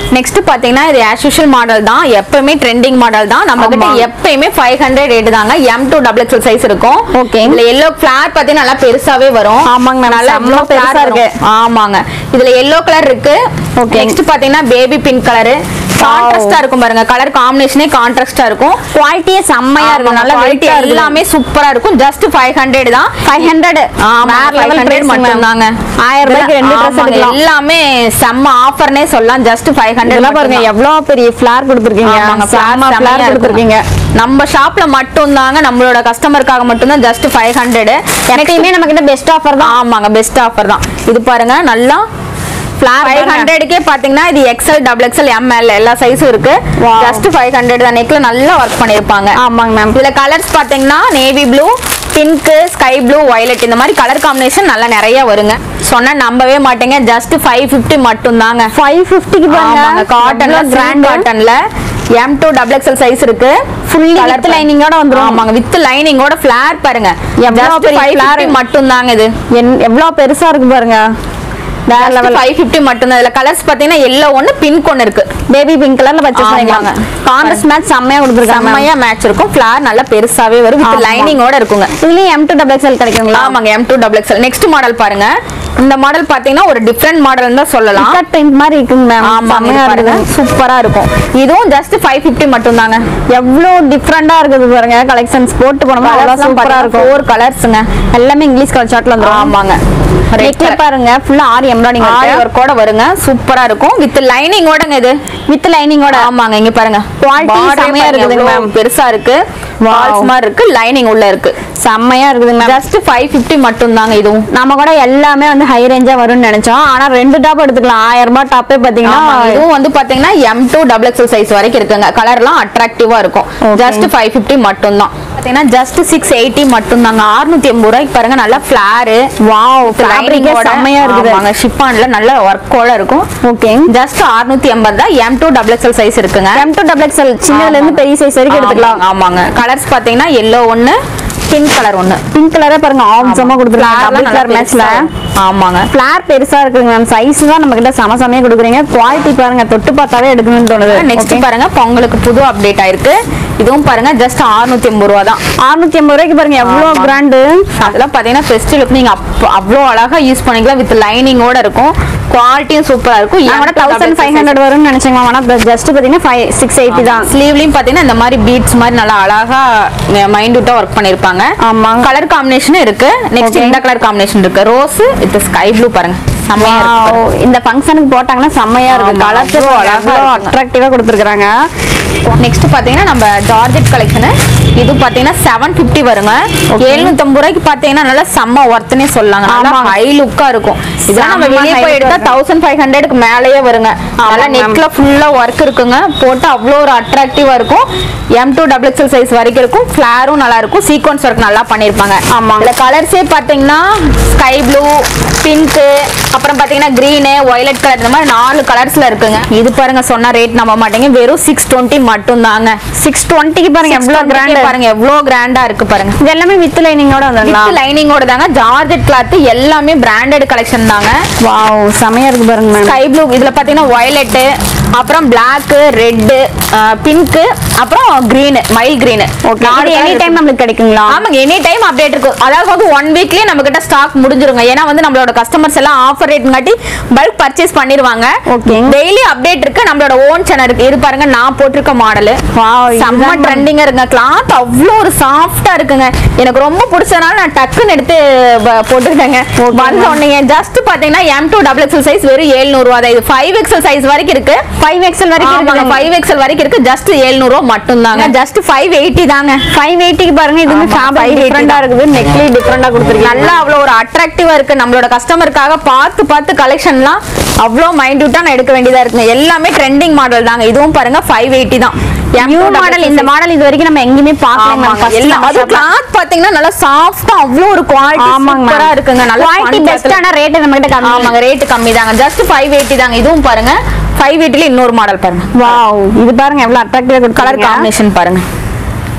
நெக்ஸ்ட் பாத்தீங்கன்னா இது ஆஸ் யூஷுவல் மாடல் தான் எப்பவுமே ட்ரெண்டிங் மாடல் தான் நம்ம கிட்ட ஆமா. எப்பயுமே ஃபைவ் ஹண்ட்ரட் ரேட் தாங்க M to double XL size இருக்கும் Okay. இதுல எல்லோ ஃபிளார் பாத்தீங்கன்னா நல்லா பெருசாவே வரும் ஆமாங்க ma'am. நல்லா செம்ம எவ்வளவு பெருசா பெருசா இருக்கு. இருக்கு ஆமாங்க இதுல எல்லோ கலர் இருக்கு Okay. நெக்ஸ்ட் பாத்தீங்கன்னா பேபி பிங்க் கலர் கான்ட்ராஸ்டா இருக்கும் பாருங்க கலர் காம்பினேஷனே கான்ட்ராஸ்டா இருக்கும் குவாலிட்டியே செம்மையா இருக்கும் நல்ல குவாலிட்டி வெயிட்டா இருக்கு எல்லாமே சூப்பரா இருக்கும் ஜஸ்ட் ஃபைவ் ஹண்ட்ரட் தான் ஃபைவ் ஹண்ட்ரட் ஆமா, வேற லெவல் 500 பிரைஸ் மட்டும்தாங்க. ஆயிரம் ரூபாய்க்கு ரெண்டு ட்ரெஸ் ஆமாங்க, எடுக்கலாம் எல்லாமே செம்ம ஆஃபர்னே சொல்லலாம் ஜஸ்ட் ஃபைவ் இதெல்லாம் பாருங்க ஹண்ட்ரட் எவ்வளவு பெரிய ஃபிளார் கொடுத்துருக்கீங்க ஆமாங்க, செம்ம flowers ஃபிளார் செம்மையா கொடுத்துருக்கீங்க நம்ம ஷாப்ல மட்டும் தாங்க நம்மளோட கஸ்டமருக்காக மட்டும் தான் ஜஸ்ட் ஃபைவ் ஹண்ட்ரட் எப்பயுமே நம்ம கிட்ட பெஸ்ட் ஆஃபர் தான் ஆமாங்க பெஸ்ட் ஆஃபர் தான் இது பாருங்க நல்லா ஃபிளார் ஃபைவ் ஹண்ட்ரடுக்கே பாத்தீங்கன்னா இது எக்ஸ்எல் டபுள் எக்ஸ்எல் எம்எல் எல்லா சைஸும் இருக்கு Wow. ஜஸ்ட் ஃபைவ் ஹண்ட்ரட் தான் நெக்ல நல்லா ஒர்க் பண்ணிருப்பாங்க ஆமாங்க மேம் இதுல கலர்ஸ் பாத்தீங்கன்னா navy blue pink sky blue violet இந்த மாதிரி கலர் காம்பினேஷன் நல்லா நிறைய வருங்க சொன்னா நம்பவே மாட்டீங்க ஜஸ்ட் ஃபைவ் ஃபிஃப்டி மட்டும் தாங்க ஃபைவ் ஃபிஃப்டிக்கு பாருங்க காட்டன்ல கிராண்ட் காட்டன்ல M to double XL size இருக்கு Fully Colour with பாருங்க. lining-ஓட வந்துரும். ஆமாங்க வித் லைனிங்கோட ஃபிளார் பாருங்க எவ்வளவு பெரிய flower. மட்டும் தாங்க இது என்- எவ்வளவு பெருசா இருக்கு பாருங்க வேற லெவல் ஃபைவ் ஃபிஃப்டி மட்டும் தான் இதுல கலர்ஸ் பாத்தீங்கன்னா எல்லோ ஒன்னு பிங்க் ஒன்னு இருக்கு பேபி பிங்க் கலர்ல பர்ச்சேஸ் ஆமாங்க. பண்ணிக்கலாம் கான்ட்ராஸ்ட் மேட்ச் செம்மையா கொடுத்துருக்காங்க செம்மையா மேட்ச் இருக்கும் ஃபிளார் நல்லா பெருசாவே வரும் வித் ஆமா. லைனிங்கோட இருக்குங்க இதுலயும் எம் டூ டபுள் எக்ஸ்எல் கிடைக்குங்களா ஆமாங்க M to double XL next model பாருங்க இந்த மாடல் பாத்தீங்கன்னா ஒரு டிஃப்ரெண்ட் மாடல் தான் சொல்லலாம் கட் பிரிண்ட் மாதிரி இருக்குங்க மேம் ஆமாங்க செம்மையா இது பாருங்க இருக்குது சூப்பரா இருக்கும் இதுவும் ஜஸ்ட் ஃபைவ் ஃபிஃப்டி மட்டும் தாங்க எவ்வளவு டிஃப்ரெண்டா இருக்குது பாருங்க கலெக்ஷன்ஸ் போட்டு போனோம்னா அவ்வளவு சூப்பரா இருக்கும் ஃபோர் கலர்ஸ்ங்க எல்லாமே இங்கிலீஷ் கலர் சார்ட்ல வந்துரும் ஆமாங்க நெக்ல பாருங்க ஃபுல்லா ஆரி எம்ப்ராய்டிங் ஆரி இருக்கு ஒர்க்கோட வருங்க சூப்பரா இருக்கும் வித் லைனிங்கோடங்க இது வித் லைனிங்கோட ஆமாங்க இங்க பாருங்க Quality Border செமையா பாருங்க இருக்குதுங்க எவ்வளவு ma'am. பெருசா இருக்கு Wow. வால்ஸ் மாதிரி இருக்கு லைனிங் உள்ள இருக்கு செம்மையா இருக்குதுங்க மேம் ஜஸ்ட் ஃபைவ் ஃபிஃப்டி மட்டும் தாங்க இதுவும் நம்ம கூட எல்லாமே வந்து ஹை ரேஞ்சா வரும்னு நினைச்சோம் ஆனா ரெண்டு டாப் எடுத்துக்கலாம் ஆயிரம் ரூபாய் டாப்பே பாத்தீங்கன்னா ஆமாங்க, இதுவும் வந்து பாத்தீங்கன்னா M to double XL size வரைக்கும் இருக்குங்க கலர்லாம் அட்ராக்டிவா இருக்கும் Okay. ஜஸ்ட் ஃபைவ் ஃபிஃப்டி மட்டும் தான் பாத்தீங்கன்னா ஜஸ்ட் சிக்ஸ் எயிட்டி மட்டும் தாங்க அறுநூத்தி எண்பது ரூபாய்க்கு பாருங்க நல்லா ஃபிளாரு வாவ் ஃபேப்ரிக் செம்மையா இருக்குது ஆமாங்க ஷிப்பான்ல நல்ல ஒர்க்கோட இருக்கும் ஓகே ஜஸ்ட் அறுநூத்தி எண்பது தான் M to double XL size இருக்குங்க எம் டூ டபுள் எக்ஸ்எல் சின்னதுல இருந்து பெரிய சைஸ் வரைக்கும் எடுத்துக்கலாம் ஆமாங்க, ஆமாங்க கலர்ஸ் பாத்தீங்கன்னா எல்லோ ஒன்னு பிங்க் கலர் ஒன்னு பிங்க் கலரே பாருங்க ஆம்சமா கொடுத்துருக்காங்க Flower டபுள் நல்லா கலர் மேட்ச்ல பெருசா- ஆமாங்க ஃபிளார் பெருசா இருக்குங்க மேம் சைஸ் தான் நம்ம கிட்ட சம சமையா கொடுக்குறீங்க குவாலிட்டி பாருங்க தொட்டு பார்த்தாவே எடுக்கணும்னு தோணுது நெக்ஸ்ட் பாருங்க பொங்கலுக்கு புது அப்டேட் ஆயிருக்கு இதுவும் பாருங்க ஜஸ்ட் 680 எண்பது ரூபா தான் அறுநூத்தி ஐம்பது ரூபாய்க்கு பாருங்க எவ்வளவு ஆமா. பிராண்டு அதெல்லாம் பாத்தீங்கன்னா ஃபெஸ்டிவலுக்கு நீங்க அப்ப- அவ்வளோ அழகா யூஸ் பண்ணிக்கலாம் வித் லைனிங்கோட இருக்கும் குவாலிட்டியும் சூப்பரா இருக்கும் நான் கூட தௌசண்ட் ஃபைவ் ஹண்ட்ரட் வரும்னு நினைச்சேங்க ஆனா ஜஸ்ட் பாத்தீங்கன்னா ஃபைவ் சிக்ஸ் எயிட்டி தான் ஸ்லீவ்லயும் பாத்தீங்கன்னா இந்த மாதிரி பீட்ஸ் மாதிரி நல்லா அழகா மைண்டூட்டா ஒர்க் பண்ணிருப்பாங்க ஆமாங்க. கலர் காம்பினேஷன் இருக்கு நெக்ஸ்ட் Okay. இந்த கலர் காம்பினேஷன் இருக்கு ரோஸ் வித் ஸ்கை ப்ளூ பாருங்க செம்மையா இருக்கு பாருங்க. Wow. இந்த ஃபங்க்ஷனுக்கு போட்டாங்கன்னா செம்மையா இருக்கு ஆமா, கலர்ஸ் அவ்வளோ அழகா இருக்குங்க. அட்ராக்டிவா கொடுத்துருக்காங்க நெக்ஸ்ட் பாத்தீங்கன்னா நம்ம ஜார்ஜெட் கலெக்ஷன் இது பாத்தீங்கன்னா செவன் பிப்டி வருங்க எழுநூத்தம்பது ரூபாய்க்கு பாத்தீங்கன்னா நல்லா செம்ம ஒர்த்னே சொல்லலாங்க நல்லா ஆமாங்க. ஹை லுக்கா இருக்கும் இதெல்லாம் நம்ம செம்ம வெளியே high போய் look-ஆ எடுத்தா இருக்கும். தௌசண்ட் ஃபைவ் ஹண்ட்ரடுக்கு மேலேயே வருங்க நல்லா ஆமாங்க. நெக்ல ஃபுல்லா ஒர்க் இருக்குங்க போட்டு அவ்வளோ ஒரு அட்ராக்டிவா இருக்கும் M to double XL size வரைக்கும் இருக்கும் ஃபிளாரும் நல்லா இருக்கும் சீக்வன்ஸ் ஒர்க் நல்லா பண்ணிருப்பாங்க ஆமாங்க. இதுல கலர்ஸே பாத்தீங்கன்னா ஸ்கை ப்ளூ பிங்க் அப்புறம் பாத்தீங்கன்னா கிரீனு வயலட் கலர் இந்த மாதிரி நாலு கலர்ஸ்ல இருக்குங்க இது பாருங்க சொன்ன ரேட் நம்ப மாட்டீங்க வெறும் சிக்ஸ் டுவெண்ட்டி மட்டும் தாங்க சிக்ஸ் டுவெண்ட்டிக்கு பாருங்க எவ்வளவு கிராண்ட் பாருங்க எவ்வளவு கிராண்டா இருக்கு பாருங்க இது எல்லாமே வித் லைனிங்கோட வந்துருங்களா வித் லைனிங்கோட தாங்க ஜார்ஜெட் கிளாத் எல்லாமே பிராண்டட் கலெக்ஷன் தாங்க வாவ் செமையா இருக்கு பாருங்க மேம் ஸ்கை ப்ளூ இதுல பாத்தீங்கன்னா வயலட் அப்புறம் பிளாக் ரெட் பிங்க் அப்புறம் green mild green okay any time நம்மளுக்கு கிடைக்குங்களா ஆமாங்க எனி டைம் அப்டேட் இருக்கும் அதாவது வந்து ஒன் வீக்லயே நம்ம கிட்ட ஸ்டாக் முடிஞ்சிருங்க ஏன்னா வந்து நம்மளோட கஸ்டமர்ஸ் எல்லாம் ஆஃபர் ரேட் காட்டி பல்க் பர்ச்சேஸ் பண்ணிருவாங்க Okay. டெய்லி அப்டேட் இருக்கு நம்மளோட ஓன் சேனல் இருக்கு இது பாருங்க நான் போட்டிருக்க மாடல் Wow, செம்ம இதுதான் ட்ரெண்டிங்கா இருக்குங்க கிளாத் அவ்வளோ ஒரு சாஃப்டா இருக்குங்க எனக்கு ரொம்ப பிடிச்சனால நான் டக்குன்னு எடுத்து வ- போட்டிருக்கேங்க வந்த உடனே ஜஸ்ட் பாத்தீங்கன்னா M to double XL size வெறும் 700 ரூபா தான் இது ஃபைவ் எக்ஸல் சைஸ் வரைக்கும் இருக்கு ஃபைவ் எக்ஸ்எல் வரைக்கும் இருக்கு ஃபைவ் எக்ஸல் வரைக்கும் இருக்கு ஜஸ்ட் 700 ரூபா மட்டும் தாங்க ஜஸ்ட் ஃபைவ் எயிட்டி தாங்க ஃபைவ் எயிட்டிக்கு பாருங்க இதுவுமே ஆமா, ஃபேப்ரிக் 580 டிஃப்ரெண்டா இருக்குது நெக்லி டிஃப்ரெண்டா கொடுத்துருக்கீங்க நல்லா அவ்வளோ ஒரு அட்ராக்டிவா இருக்கு நம்மளோட கஸ்டமருக்காக பார்த்து பார்த்து கலெக்ஷன்லாம் அவ்வளோ மைண்ட்யூட்டா நான் எடுக்க வேண்டியதா இருக்குங்க எல்லாமே ட்ரெண்டிங் மாடல் தாங்க இதுவும் பாருங்க ஃபைவ் எயிட்டி தான் நியூ மாடல் இந்த மாடல் இது வரைக்கும் நம்ம எங்கேயுமே பார்க்கல ஆமாங்க. எல்லாம் அது கிளாத் பாத்தீங்கன்னா நல்லா சாஃப்டா அவ்வளோ ஒரு குவாலிட்டி ஆமாங்க சூப்பரா இருக்குங்க நல்லா குவாலிட்டி பெஸ்டான ரேட் நம்ம கிட்ட கம்மி ஆமாங்க ரேட் கம்மி தாங்க ஜஸ்ட் ஃபைவ் எயிட்டி தாங்க இதுவும் பாருங்க ஃபைவ் எயிட்டில இன்னொரு மாடல் பாருங்க வாவ் இது பாருங்க எவ்வளவு அட்ராக்டிவா கலர் கொடுத்துருக்காங்க காம்பினேஷன் பாருங்க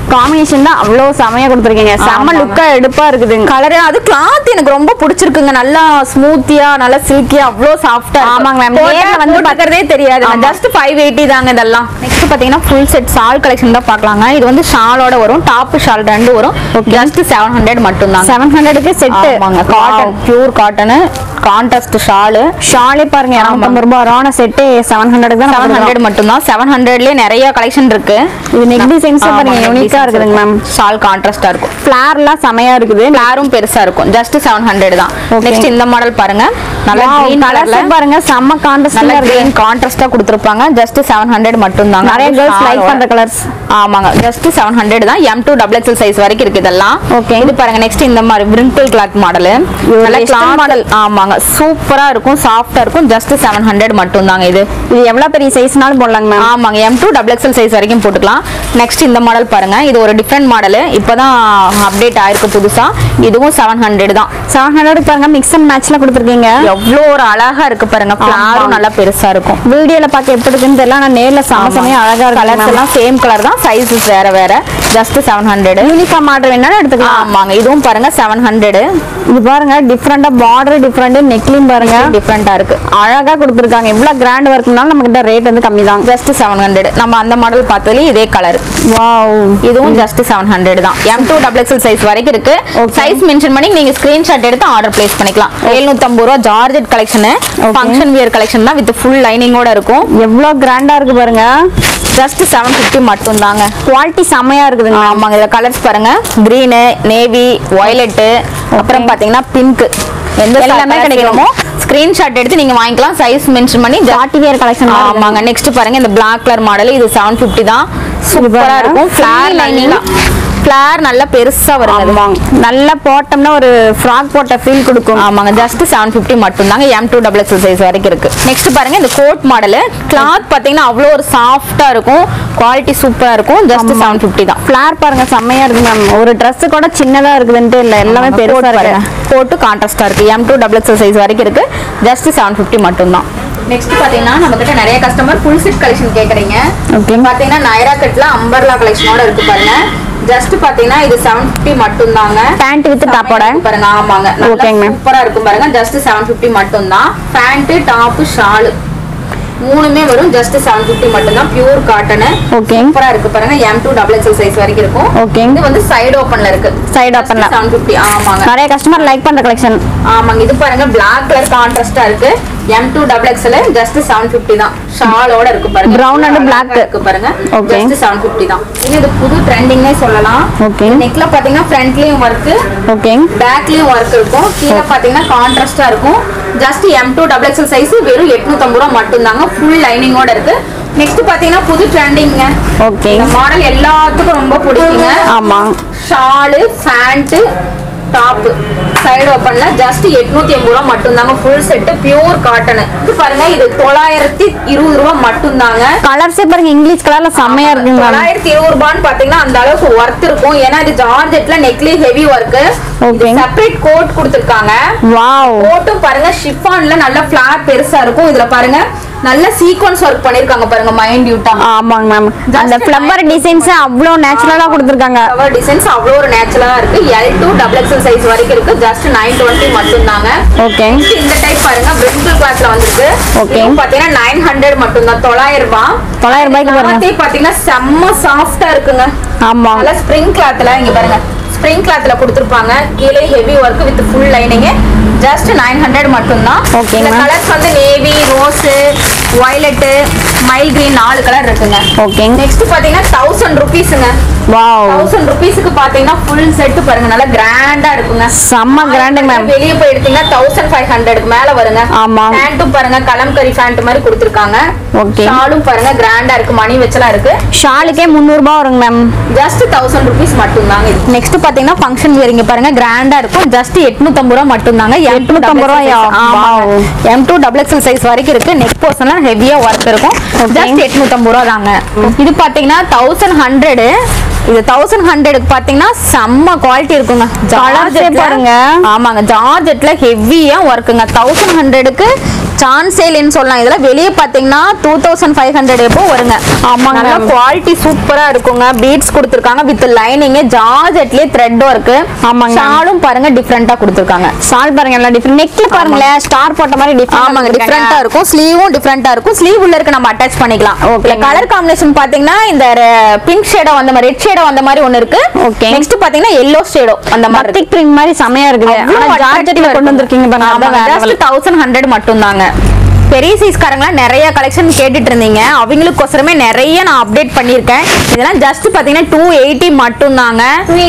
காம்பினேஷன் தான் அவ்வளோ செமையா கொடுத்துருக்கீங்க செம்ம ஆமாங்க. லுக்கா எடுப்பா இருக்குதுங்க கலரு அது கிளாத் எனக்கு ரொம்ப பிடிச்சிருக்குங்க நல்லா ஸ்மூத்தியா நல்லா சில்கியா அவ்வளோ சாஃப்டா ஆமாங்க ma'am. நேர்ல வந்து வந்து பார்க்கறதே தெரியாது ஆமா. ஜஸ்ட் ஃபைவ் எயிட்டி தாங்க இதெல்லாம் நெக்ஸ்ட் பாத்தீங்கன்னா ஃபுல் செட் ஷால் கலெக்ஷன் தான் பார்க்கலாங்க இது வந்து ஷாலோட வரும் டாப் ஷால் ரெண்டு வரும் ஜஸ்ட் செவன் ஹண்ட்ரட் மட்டும் தாங்க செவன் ஹண்ட்ரடுக்கு செட்டு ஆமாங்க cotton pure cotton contrast shawl ஷாலே பாருங்க இரநூத்தம்பது ரூபாய் வரும் செட்டு செவன் ஹண்ட்ரடுக்கு தான் செவன் ஹண்ட்ரட் மட்டும் தான் செவன் ஹண்ட்ரட்லயே நிறைய கலெக்ஷன் இருக்கு இது neck designs ஆமாங்க, பாருங்க, neck unique ஆ designs இருக்குதுங்க ma'am. ஷால் கான்ட்ராஸ்டா இருக்கும் ஃபிளார்லாம் செமையா இருக்குது ஃபிளாரும் பெருசா இருக்கும் ஜஸ்ட் செவன் ஹண்ட்ரட் தான் Okay. நெக்ஸ்ட் இந்த மாடல் பாருங்க நல்ல கிரீன் கலர்ஸ் கலர்ல பாருங்க செம்ம நல்ல கான்ட்ராஸ்டா இருக்கு கிரீன் கான்ட்ராஸ்டா கொடுத்துருப்பாங்க ஜஸ்ட் செவன் ஹண்ட்ரட் மட்டும் தாங்க நிறைய கேர்ள்ஸ் லைக் பண்ற கலர்ஸ் ஆமாங்க ஜஸ்ட் செவன் ஹண்ட்ரட் தான் M to double XL size வரைக்கும் இருக்கு இதெல்லாம் Okay. இது பாருங்க நெக்ஸ்ட் இந்த மாதிரி விரிங்கிள் கிளாத் மாடல் நல்ல western கிளாத் model. மாடல் ஆமாங்க சூப்பரா இருக்கும் சாஃப்டா இருக்கும் ஜஸ்ட் செவன் ஹண்ட்ரட் மட்டும் தாங்க இது இது எவ்வளவு பெரிய சைஸ்னாலும் போடலாங்க மேம் ஆமாங்க M to double XL size வரைக்கும் போட்டுக்கலாம் நெக்ஸ்ட் இந்த மாடல் பாருங்க இது ஒரு டிஃப்ரெண்ட் மாடல் இப்பதான் அப்டேட் ஆயிருக்கு புதுசா இதுவும் செவன் ஹண்ட்ரட் தான் செவன் ஹண்ட்ரட் பாருங்க மிக்ஸ் அண்ட் மேட்ச்ல கொடுத்துருக்கீங்க எவ்வளோ ஒரு அழகா இருக்கு பாருங்க ஃபிளாரும் நல்லா பெருசா இருக்கும் வீடியோல பார்க்க எப்படி இருக்குன்னு தெரியல ஆனா நேர்ல செம செமையா அழகா இருக்கு கலர்ஸ் எல்லாம் சேம் கலர் தான் சைஸஸ் வேற வேற just seven hundred uniform order வேணாலும் எடுத்துக்கலாம் ஆமாங்க இதுவும் பாருங்க செவன் ஹண்ட்ரட் இது பாருங்க டிஃப்ரெண்டா பார்டர் டிஃப்ரெண்ட் நெக்லையும் பாருங்க டிஃப்ரெண்டா இருக்கு அழகா கொடுத்துருக்காங்க இவ்வளவு கிராண்ட் ஒர்க்னாலும் நம்ம கிட்ட ரேட் வந்து கம்மி தான் ஜஸ்ட் செவன் ஹண்ட்ரட் நம்ம அந்த மாடல் பார்த்ததுலயும் இதே கலர் வாவ் இதுவும் ஜஸ்ட் செவன் ஹண்ட்ரட் தான் M to double XL size வரைக்கும் இருக்கு Okay. சைஸ் மென்ஷன் பண்ணி நீங்க ஸ்கிரீன்ஷாட் எடுத்து ஆர்டர் பிளேஸ் பண்ணிக்கலாம் எழுநூத்தம்பது ரூபா georgette collection function wear collection தான் வித் ஃபுல் லைனிங்கோட இருக்கும் எவ்வளவு கிராண்டா இருக்கு பாருங்க ஜஸ்ட் செவன் ஃபிஃப்டி மட்டும் தாங்க குவாலிட்டி செமையா இருக்குதுங்க ஆமாங்க இதுல கலர்ஸ் பாருங்க கிரீனு நேவி வயலட்டு அப்புறம் பாத்தீங்கன்னா பிங்க் எந்த எல்லாமே எல்லாமே கிடைக்கும். கிடைக்குமோ ஸ்கிரீன்ஷாட் எடுத்து நீங்க வாங்கிக்கலாம் சைஸ் மென்ஷன் பண்ணி பார்ட்டி வேர் கலெக்ஷன் ஆமாங்க நெக்ஸ்ட் பாருங்க இந்த பிளாக் கலர் மாடல் இது செவன் ஃபிஃப்டி தான் சூப்பரா பாருங்க. இருக்கும் ஃபிளார் Full lining. நல்லா ஃபிளார் நல்லா பெருசா வருங்க அது. ஆமாங்க நல்லா போட்டோம்னா ஒரு ஃப்ராக் போட்ட ஃபீல் கொடுக்கும் ஆமாங்க ஜஸ்ட் செவன் ஃபிஃப்டி மட்டும் தாங்க M to double XL size வரைக்கும் இருக்கு நெக்ஸ்ட் பாருங்க இந்த கோட் மாடல் கிளாத் பாத்தீங்கன்னா அவ்வளோ ஒரு சாஃப்டா இருக்கும் குவாலிட்டி சூப்பரா இருக்கும் ஜஸ்ட் செவன் ஃபிஃப்டி தான் ஃபிளார் பாருங்க செம்மையா இருக்கு மேம் ஒரு Dress கூட சின்னதா இருக்குதுன்ட்டு இல்ல எல்லாமே பெருசா இருக்கு போட்டு கான்ட்ராஸ்டா இருக்கு M to double XL size வரைக்கும் இருக்கு ஜஸ்ட் செவன் ஃபிஃப்டி மட்டும் தான் நெக்ஸ்ட் பாத்தீங்கன்னா நம்ம கிட்ட நிறைய கஸ்டமர் ஃபுல் செட் கலெக்ஷன் கேக்குறீங்க Okay. பாத்தீங்கன்னா நைரா கட்ல அம்பர்லா கலெக்ஷனோட இருக்கு பாருங்க ஜஸ்ட் பாத்தீங்கன்னா இது செவன் ஃபிஃப்டி மட்டும் தாங்க பேண்ட் வித் டாப்போட பாருங்க ஆமாங்க ஓகேங்க ma'am. சூப்பரா இருக்கும் பாருங்க ஜஸ்ட் செவன் ஃபிஃப்டி மட்டும் தான் பேண்ட் டாப் ஷாலு மூணுமே வரும் ஜஸ்ட் செவன் ஃபிஃப்டி மட்டும் தான் பியூர் காட்டன் Okay. சூப்பரா இருக்கு பாருங்க M to double XL size வரைக்கும் இருக்கும் Okay. இது வந்து சைடு ஓப்பன்ல இருக்கு Side openல. செவன் ஃபிஃப்டி ஆமாங்க நிறைய கஸ்டமர் லைக் பண்ற கலெக்ஷன் ஆமாங்க இது பாருங்க பிளாக் கலர் கான்ட்ராஸ்டா இருக்கு M to double XL just seven fifty தான் ஷாலோட இருக்கு பாருங்க Brown and அழகா black. இருக்கு பாருங்க Okay. ஜஸ்ட் செவன் ஃபிஃப்டி தான் இது இது புது ட்ரெண்டிங்னே சொல்லலாம் Okay. நெக்ல பாத்தீங்கன்னா ஃப்ரண்ட்லயும் ஒர்க் ஓகே பேக்லயும் ஒர்க் இருக்கும் கீழே பாத்தீங்கன்னா கான்ட்ராஸ்டா இருக்கும் just M to double XL size வெறும் எட்நூத்தம்பது ரூபா மட்டும் தாங்க ஃபுல் லைனிங்கோட இருக்கு நெக்ஸ்ட் பாத்தீங்கன்னா புது ட்ரெண்டிங்க Okay. இந்த மாடல் எல்லாத்துக்கும் ரொம்ப பிடிக்குங்க ஆமா ஷாலு ஃபேண்ட்டு டாப் சைடு ஓப்பன்ல ஜஸ்ட் எட்நூத்தி எண்பது ரூபா மட்டும்தாங்க ஃபுல் செட்டு பியூர் காட்டன் இது பாருங்க இது தொள்ளாயிரத்தி இருபது ரூபா மட்டும்தாங்க கலர்ஸே பாருங்க இங்கிலீஷ் கலர்ல செம்மையா இருக்குங்க மேம் தொள்ளாயிரத்தி இருபது ரூபான்னு பாத்தீங்கன்னா அந்த அளவுக்கு ஒர்த் இருக்கும் ஏன்னா இது ஜார்ஜெட்ல நெக்லி heavy work Okay. Separate coat கொடுத்துருக்காங்க வாவ் கோட்டும் பாருங்க ஷிஃபான்ல நல்ல ஃபிளார் பெருசா இருக்கும் இதுல பாருங்க நல்ல சீக்வன்ஸ் ஒர்க் பண்ணிருக்காங்க பாருங்க மைண்ட் யூட்டா ஆமாங்க மேம் அந்த ஃப்ளவர் டிசைன்ஸ் அவ்வளோ நேச்சுரலா கொடுத்துருக்காங்க கவர் டிசைன்ஸ் அவ்வளோ ஒரு நேச்சுரலா இருக்கு L to double XL size வரைக்கும் இருக்கு ஜஸ்ட் நைன் டுவெண்ட்டி மட்டும் தாங்க ஓகே இந்த டைப் பாருங்க பிரிங்கிள் கிளாத்ல வந்திருக்கு Okay. இதுவும் பாத்தீங்கன்னா நைன் ஹண்ட்ரட் மட்டும் தான் தொள்ளாயிரம் ரூபாய் தொள்ளாயிரம் ரூபாய்க்கு பாருங்க கிளாத்தே பாத்தீங்கன்னா செம்ம சாஃப்டா இருக்குங்க ஆமா நல்லா ஸ்ப்ரிங் கிளாத்ல இங்க பாருங்க ஸ்ப்ரிங் கிளாத்ல கொடுத்துருப்பாங்க கீழே heavy work with full lining just nine hundred மட்டும் தான் Okay, இந்த ma'am. கலர்ஸ் வந்து navy rose violet mild green நாலு கலர் இருக்குங்க ஓகே நெக்ஸ்ட் பாத்தீங்கன்னா தௌசண்ட் ருபீஸுங்க வாவ் தௌசண்ட் ருபீஸுக்கு பாத்தீங்கன்னா ஃபுல் செட் பாருங்க நல்லா கிராண்டா இருக்குங்க செம்ம கிராண்டுங்க மேம் வெளிய போய் எடுத்தீங்கன்னா தௌசண்ட் ஃபைவ் ஹண்ட்ரட்க்கு மேல வருங்க ஆமா. பேண்ட்டும் பாருங்க கலம்கரி பேண்ட் மாதிரி கொடுத்துருக்காங்க Okay. ஷாலும் பாருங்க கிராண்டா இருக்கு மணி வச்சலாம் இருக்கு ஷாலுக்கே முந்நூறுபா வருங்க மேம் ஜஸ்ட் தௌசண்ட் ருபீஸ் மட்டும் தாங்க நெக்ஸ்ட் பாத்தீங்கன்னா ஃபங்க்ஷன் இங்க பாருங்க கிராண்டா இருக்கும் ஜஸ்ட் எட்நூத்தம்பது ரூபா மட்டும் தாங்க 850 ரூபாயா? Wow. M to double XL size வரைக்கும் இருக்கு நெக் போர்ஷன்லாம் ஹெவியா ஒர்க் இருக்கும் Okay. ஜஸ்ட் எட்நூத்தம்பது ரூபா தாங்க இது பாத்தீங்கன்னா தௌசண்ட் ஹண்ட்ரட் இது தௌசண்ட் ஹண்ட்ரடுக்கு பாத்தீங்கன்னா செம்ம குவாலிட்டி இருக்குங்க ஜார்ஜெட்ல பாருங்க. ஆமாங்க ஜார்ஜெட்ல ஹெவியா ஒர்க்குங்க தௌசண்ட் ஹண்ட்ரடுக்கு சான்ஸே இல்லைன்னு சொல்லலாம் இதெல்லாம் வெளியே பாத்தீங்கன்னா டூ தௌசண்ட் ஃபைவ் ஹண்ட்ரட் எப்போ வருங்க ஆமாங்க. நல்லா குவாலிட்டி சூப்பரா இருக்குங்க பீட்ஸ் கொடுத்துருக்காங்க வித் லைனிங் ஜார்ஜெட்லயே த்ரெட் ஒர்க் ஆமாங்க. ஷாலும் பாருங்க டிஃப்ரெண்டா கொடுத்துருக்காங்க சால் பாருங்க எல்லாம் டிஃபரெண்ட் நெக்ல பாருங்களேன் ஸ்டார் போட்ட மாதிரி டிஃபரெண்ட் ஆமாங்க டிஃப்ரெண்டா இருக்கும் ஸ்லீவும் டிஃப்ரெண்டா இருக்கும் ஸ்லீவ் உள்ள இருக்கு நம்ம அட்டாச் பண்ணிக்கலாம் ஓகே கலர் காம்பினேஷன் பாத்தீங்கன்னா இந்த பிங்க் ஷேடோ அந்த மாதிரி ரெட் ஷேடோ அந்த மாதிரி ஒன்னு இருக்கு Okay. நெக்ஸ்ட் பாத்தீங்கன்னா எல்லோ ஷேடோ அந்த மாதிரி இருக்கு. பத்திக் பிரிண்ட் மாதிரி செமையா இருக்குது ஆனா ஜார்ஜெட்ல கொண்டு வந்திருக்கீங்க பாருங்க அதான் வேற level. ஜஸ்ட் தௌசண்ட் ஹண்ட்ரட் மட்டும் தாங்க பெரிய சைஸ்காரங்களாம் நிறைய கலெக்ஷன் கேட்டுட்டு இருந்தீங்க அவங்களுக்கோசரமே நிறைய நான் அப்டேட் பண்ணியிருக்கேன் இதெல்லாம் ஜஸ்ட் பாத்தீங்கன்னா டூ எயிட்டி மட்டும் தாங்க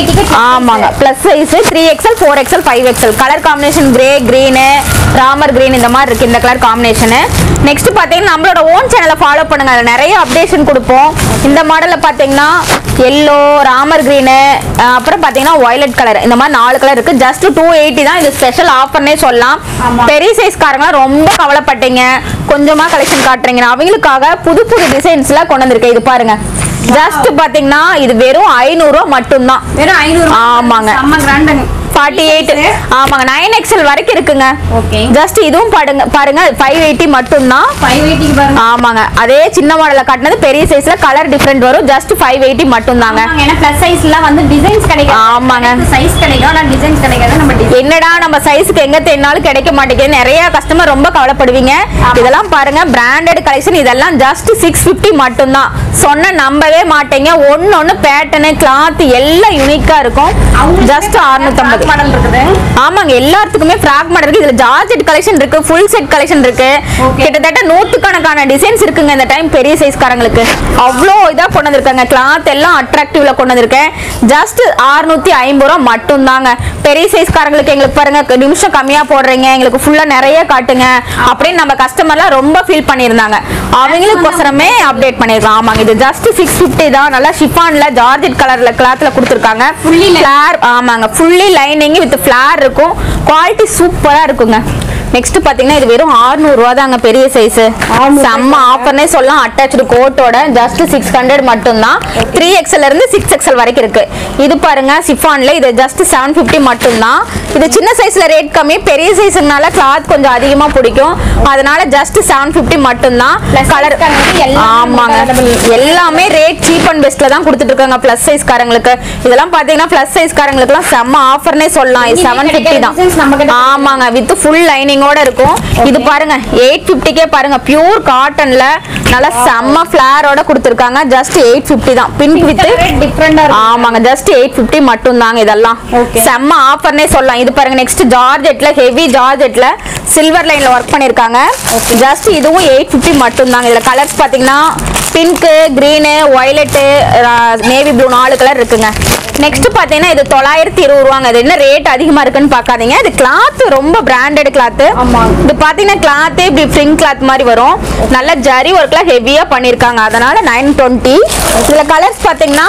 ஆமாங்க plus size three XL four XL five XL colour combination grey green Ramar green இந்த மாதிரி இருக்கு இந்த கலர் காம்பினேஷனு நெக்ஸ்ட் பாத்தீங்கன்னா நம்மளோட ஓன் சேனலை ஃபாலோ பண்ணுங்க அதுல நிறைய அப்டேஷன் கொடுப்போம் இந்த மாடல்ல பாத்தீங்கன்னா எல்லோ ராமர் கிரீனு அப்புறம் பாத்தீங்கன்னா வயலட் கலர் இந்த மாதிரி நாலு கலர் இருக்கு ஜஸ்ட் டூ எயிட்டி தான் இது ஸ்பெஷல் ஆஃபர்னே சொல்லலாம் பெரிய சைஸ் காரங்களாம் ரொம்ப கவலைப்பட்டீங்க கொஞ்சமா கலெக்ஷன் காட்டுறீங்க நான் அவங்களுக்காக புது புது டிசைன்ஸ்ல கொண்டு வந்திருக்கேன் இது பாருங்க ஜஸ்ட் பாத்தீங்கன்னா இது வெறும் ஐநூறு ரூபா மட்டும்தான் வெறும் ஐநூறு ஆமாங்க. செம்ம கிராண்டுங்க ஃபார்ட்டி எயிட் ஆமாங்க நைன் எக்ஸ்எல் வரைக்கும் இருக்குங்க ஓகே ஜஸ்ட் இதுவும் பாருங்க பாருங்க ஃபைவ் எயிட்டி மட்டும்தான் ஃபைவ் எயிட்டிக்கு பாருங்க ஆமாங்க அதே சின்ன மாடல்ல காட்டினது பெரிய சைஸ்ல கலர் டிஃபரெண்ட் வரும் ஜஸ்ட் ஃபைவ் எயிட்டி மட்டும்தாங்க ஆமாங்க, ஏன்னா பிளஸ் சைஸ்ல வந்து டிசைன்ஸ் கிடைக்கும் ஆமாங்க. சைஸ் கிடைக்கும் ஆனா டிசைன்ஸ் கிடைக்காது நம்ம டிசைன் என்னடா நம்ம சைஸ்க்கு எங்க தேடினாலும் கிடைக்க மாட்டேங்குது நிறைய கஸ்டமர் ரொம்ப கவலைப்படுவீங்க இதெல்லாம் பாருங்க பிராண்டட் கலெக்ஷன் இதெல்லாம் ஜஸ்ட் சிக்ஸ் பிப்டி மட்டும்தான் சொன்ன நம்பவே மாட்டீங்க ஒன்னு ஒன்னு பேட்டர்னு கிளாத் எல்லாம் யூனிக்கா இருக்கும் ஜஸ்ட் 650 மாடல் இருக்குது ஆமாங்க எல்லாத்துக்குமே ஃப்ராக் மாடல் இருக்கு இதுல ஜார்ஜெட் கலெக்ஷன் இருக்கு ஃபுல் செட் கலெக்ஷன் இருக்கு Okay. கிட்டத்தட்ட நூத்துக்கணக்கான டிசைன்ஸ் இருக்குங்க இந்த டைம் பெரிய சைஸ்காரங்களுக்கு அவ்வளோ இதா கொண்டு வந்திருக்காங்க கிளாத் எல்லாம் அட்ராக்டிவ்ல கொண்டு வந்திருக்கேன் ஜஸ்ட் 650 ஐம்பது ரூபா மட்டும் தாங்க பெரிய சைஸ்காரங்களுக்கு எங்களுக்கு பாருங்க நிமிஷம் கம்மியா போடுறீங்க எங்களுக்கு ஃபுல்லா நிறைய காட்டுங்க அப்படின்னு நம்ம கஸ்டமர்லாம் ரொம்ப ஃபீல் பண்ணியிருந்தாங்க அவங்களுக்கோசரமே அப்டேட் பண்ணிருக்கோம் ஆமாங்க இது ஜஸ்ட் சிக்ஸ் ஃபிஃப்டி தான் நல்லா ஷிஃபான்ல ஜார்ஜெட் கலர்ல கிளாத்ல கொடுத்துருக்காங்க Fully line. ஃபிளார் ஆமாங்க ஃபுல்லி லைனிங் வித் ஃபிளார் இருக்கும் குவாலிட்டி சூப்பரா இருக்குங்க நெக்ஸ்ட் பாத்தீங்கன்னா இது வெறும் 600 ரூபா தாங்க பெரிய சைஸ் செம்ம ஆஃபர்னே சொல்லலாம் அட்டாச்சு கோட்டோட ஜஸ்ட் சிக்ஸ் ஹண்ட்ரட் மட்டும்தான் த்ரீ எக்ஸ்எல் இருந்து சிக்ஸ் எக்ஸ்எல் வரைக்கும் இருக்கு இது பாருங்க சிஃபான்ல இது ஜஸ்ட் செவன் ஃபிஃப்டி மட்டும்தான் இது சின்ன சைஸ்ல ரேட் கம்மி பெரிய சைஸ்னால கிளாத் கொஞ்சம் அதிகமா பிடிக்கும் அதனால ஜஸ்ட் செவன் ஃபிஃப்டி மட்டும்தான் கலர் ஆமாங்க எல்லாமே ரேட் சீப் அண்ட் பெஸ்ட்ல தான் கொடுத்துட்டு இருக்காங்க பிளஸ் சைஸ் காரங்களுக்கு இதெல்லாம் பாத்தீங்கன்னா பிளஸ் சைஸ் காரங்களுக்குலாம் செம்ம ஆஃபர்னே சொல்லலாம் இது இங்க செவன் கிடைக்கிற ஃபிஃப்டி தான் designs நம்ம கிட்ட ஆமாங்க வித் ஃபுல் லைனிங்கோட இருக்கும் இது பாருங்க எயிட் ஃபிஃப்டிக்கே பாருங்க பியூர் காட்டன்ல நல்லா செம்ம ஃபிளாரோட கொடுத்துருக்காங்க ஜஸ்ட் எயிட் ஃபிஃப்டி தான் பிங்க் வித் டிஃப்ரெண்டா இருக்கும் ஆமாங்க ஜஸ்ட் எயிட் ஃபிஃப்டி மட்டும் தாங்க இதெல்லாம் Okay. செம்ம ஆஃபர்னே சொல்லலாம் இது பாருங்க நெக்ஸ்ட் ஜார்ஜெட்ல ஹெவி ஜார்ஜெட்ல சில்வர் லைன்ல ஒர்க் பண்ணிருக்காங்க ஜஸ்ட் இதுவும் எயிட் ஃபிஃப்டி மட்டும் தாங்க இதுல கலர்ஸ் பாத்தீங்கன்னா pink green violet navy blue நாலு கலர் இருக்குங்க நெக்ஸ்ட் பாத்தீங்கன்னா இது தொள்ளாயிரத்தி இருபது ரூபாங்க இது என்ன ரேட் அதிகமா இருக்குன்னு பார்க்காதீங்க இது கிளாத் ரொம்ப பிராண்டட் கிளாத் இது பாத்தீங்கன்னா கிளாத்தே இப்படி ஃப்ரிங் கிளாத் மாதிரி வரும் நல்ல ஜரி ஒர்க்ல ஹெவியா பண்ணிருக்காங்க அதனால நைன் டுவெண்ட்டி இதுல கலர்ஸ் பாத்தீங்கன்னா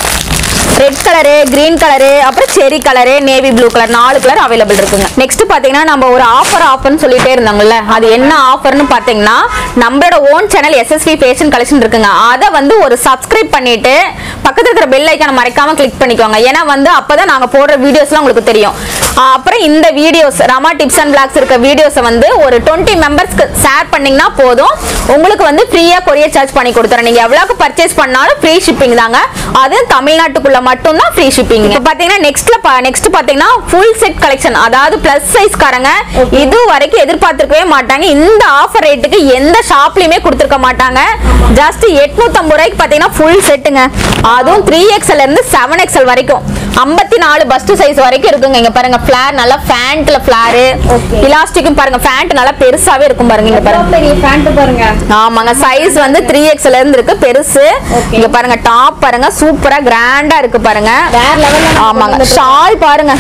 ரெட் கலரு கிரீன் கலரு அப்புறம் cherry colour navy blue colour நாலு கலர் அவைலபிள் இருக்குங்க நெக்ஸ்ட் பாத்தீங்கன்னா நம்ம ஒரு ஆஃபர் ஆஃபர்னு சொல்லிட்டே இருந்தாங்கல்ல அது என்ன ஆஃபர்னு பாத்தீங்கன்னா நம்மளோட own channel SSV fashion collection இருக்குங்க அதை வந்து ஒரு சப்ஸ்கிரைப் பண்ணிட்டு பக்கத்துல இருக்கிற பெல் ஐக்கான மறைக்காம கிளிக் பண்ணிக்கோங்க ஏன்னா வந்து அப்பதான் நாங்க போடுற வீடியோஸ்லாம் உங்களுக்கு தெரியும் ஆஹ் அப்புறம் இந்த videos Rama tips and blogs இருக்க வீடியோஸை வந்து ஒரு டுவெண்ட்டி மெம்பர்ஸ்க்கு ஷேர் பண்ணீங்கன்னா போதும் உங்களுக்கு வந்து ஃப்ரீயா கொரியர் சார்ஜ் பண்ணி கொடுத்துறேன் நீங்க எவ்வளவுக்கு பர்ச்சேஸ் பண்ணாலும் ஃப்ரீ ஷிப்பிங் தாங்க அது தமிழ்நாட்டுக்குள்ள மட்டும்தான் ஃப்ரீ ஷிப்பிங் இப்போ பாத்தீங்கன்னா நெக்ஸ்ட்ல நெக்ஸ்ட் பாத்தீங்கன்னா ஃபுல் செட் கலெக்ஷன் அதாவது பிளஸ் சைஸ் காரங்க இது வரைக்கும் எதிர்பார்த்திருக்கவே மாட்டாங்க இந்த ஆஃபர் ரேட்டுக்கு எந்த ஷாப்லயுமே கொடுத்துருக்க மாட்டாங்க ஜஸ்ட் எட்நூத்தம்பது ரூபாய்க்கு பாத்தீங்கன்னா ஃபுல் செட்டுங்க அதுவும் த்ரீ எக்ஸ்எல் இருந்து செவன் எக்ஸ்எல் வரைக்கும் ஐம்பத்தி நாலு பஸ்ட் சைஸ் வரைக்கும் இருக்குங்க இங்க பாருங்க ஃபிளார் நல்லா ஃபேண்ட்ல ஃபிளாரு இலாஸ்டிக்கும் பாருங்க ஃபேண்ட் நல்லா பெருசாவே இருக்கும் பாருங்க இங்க பாருங்க பெரிய பேண்ட் பாருங்க ஆமாங்க சைஸ் வந்து த்ரீ எக்ஸ்ல இருந்து இருக்கு பெருசு Okay. இங்க பாருங்க டாப் பாருங்க சூப்பரா கிராண்டா இருக்கு பாருங்க வேற லெவல்ல ஆமாங்க ஷால் பாருங்க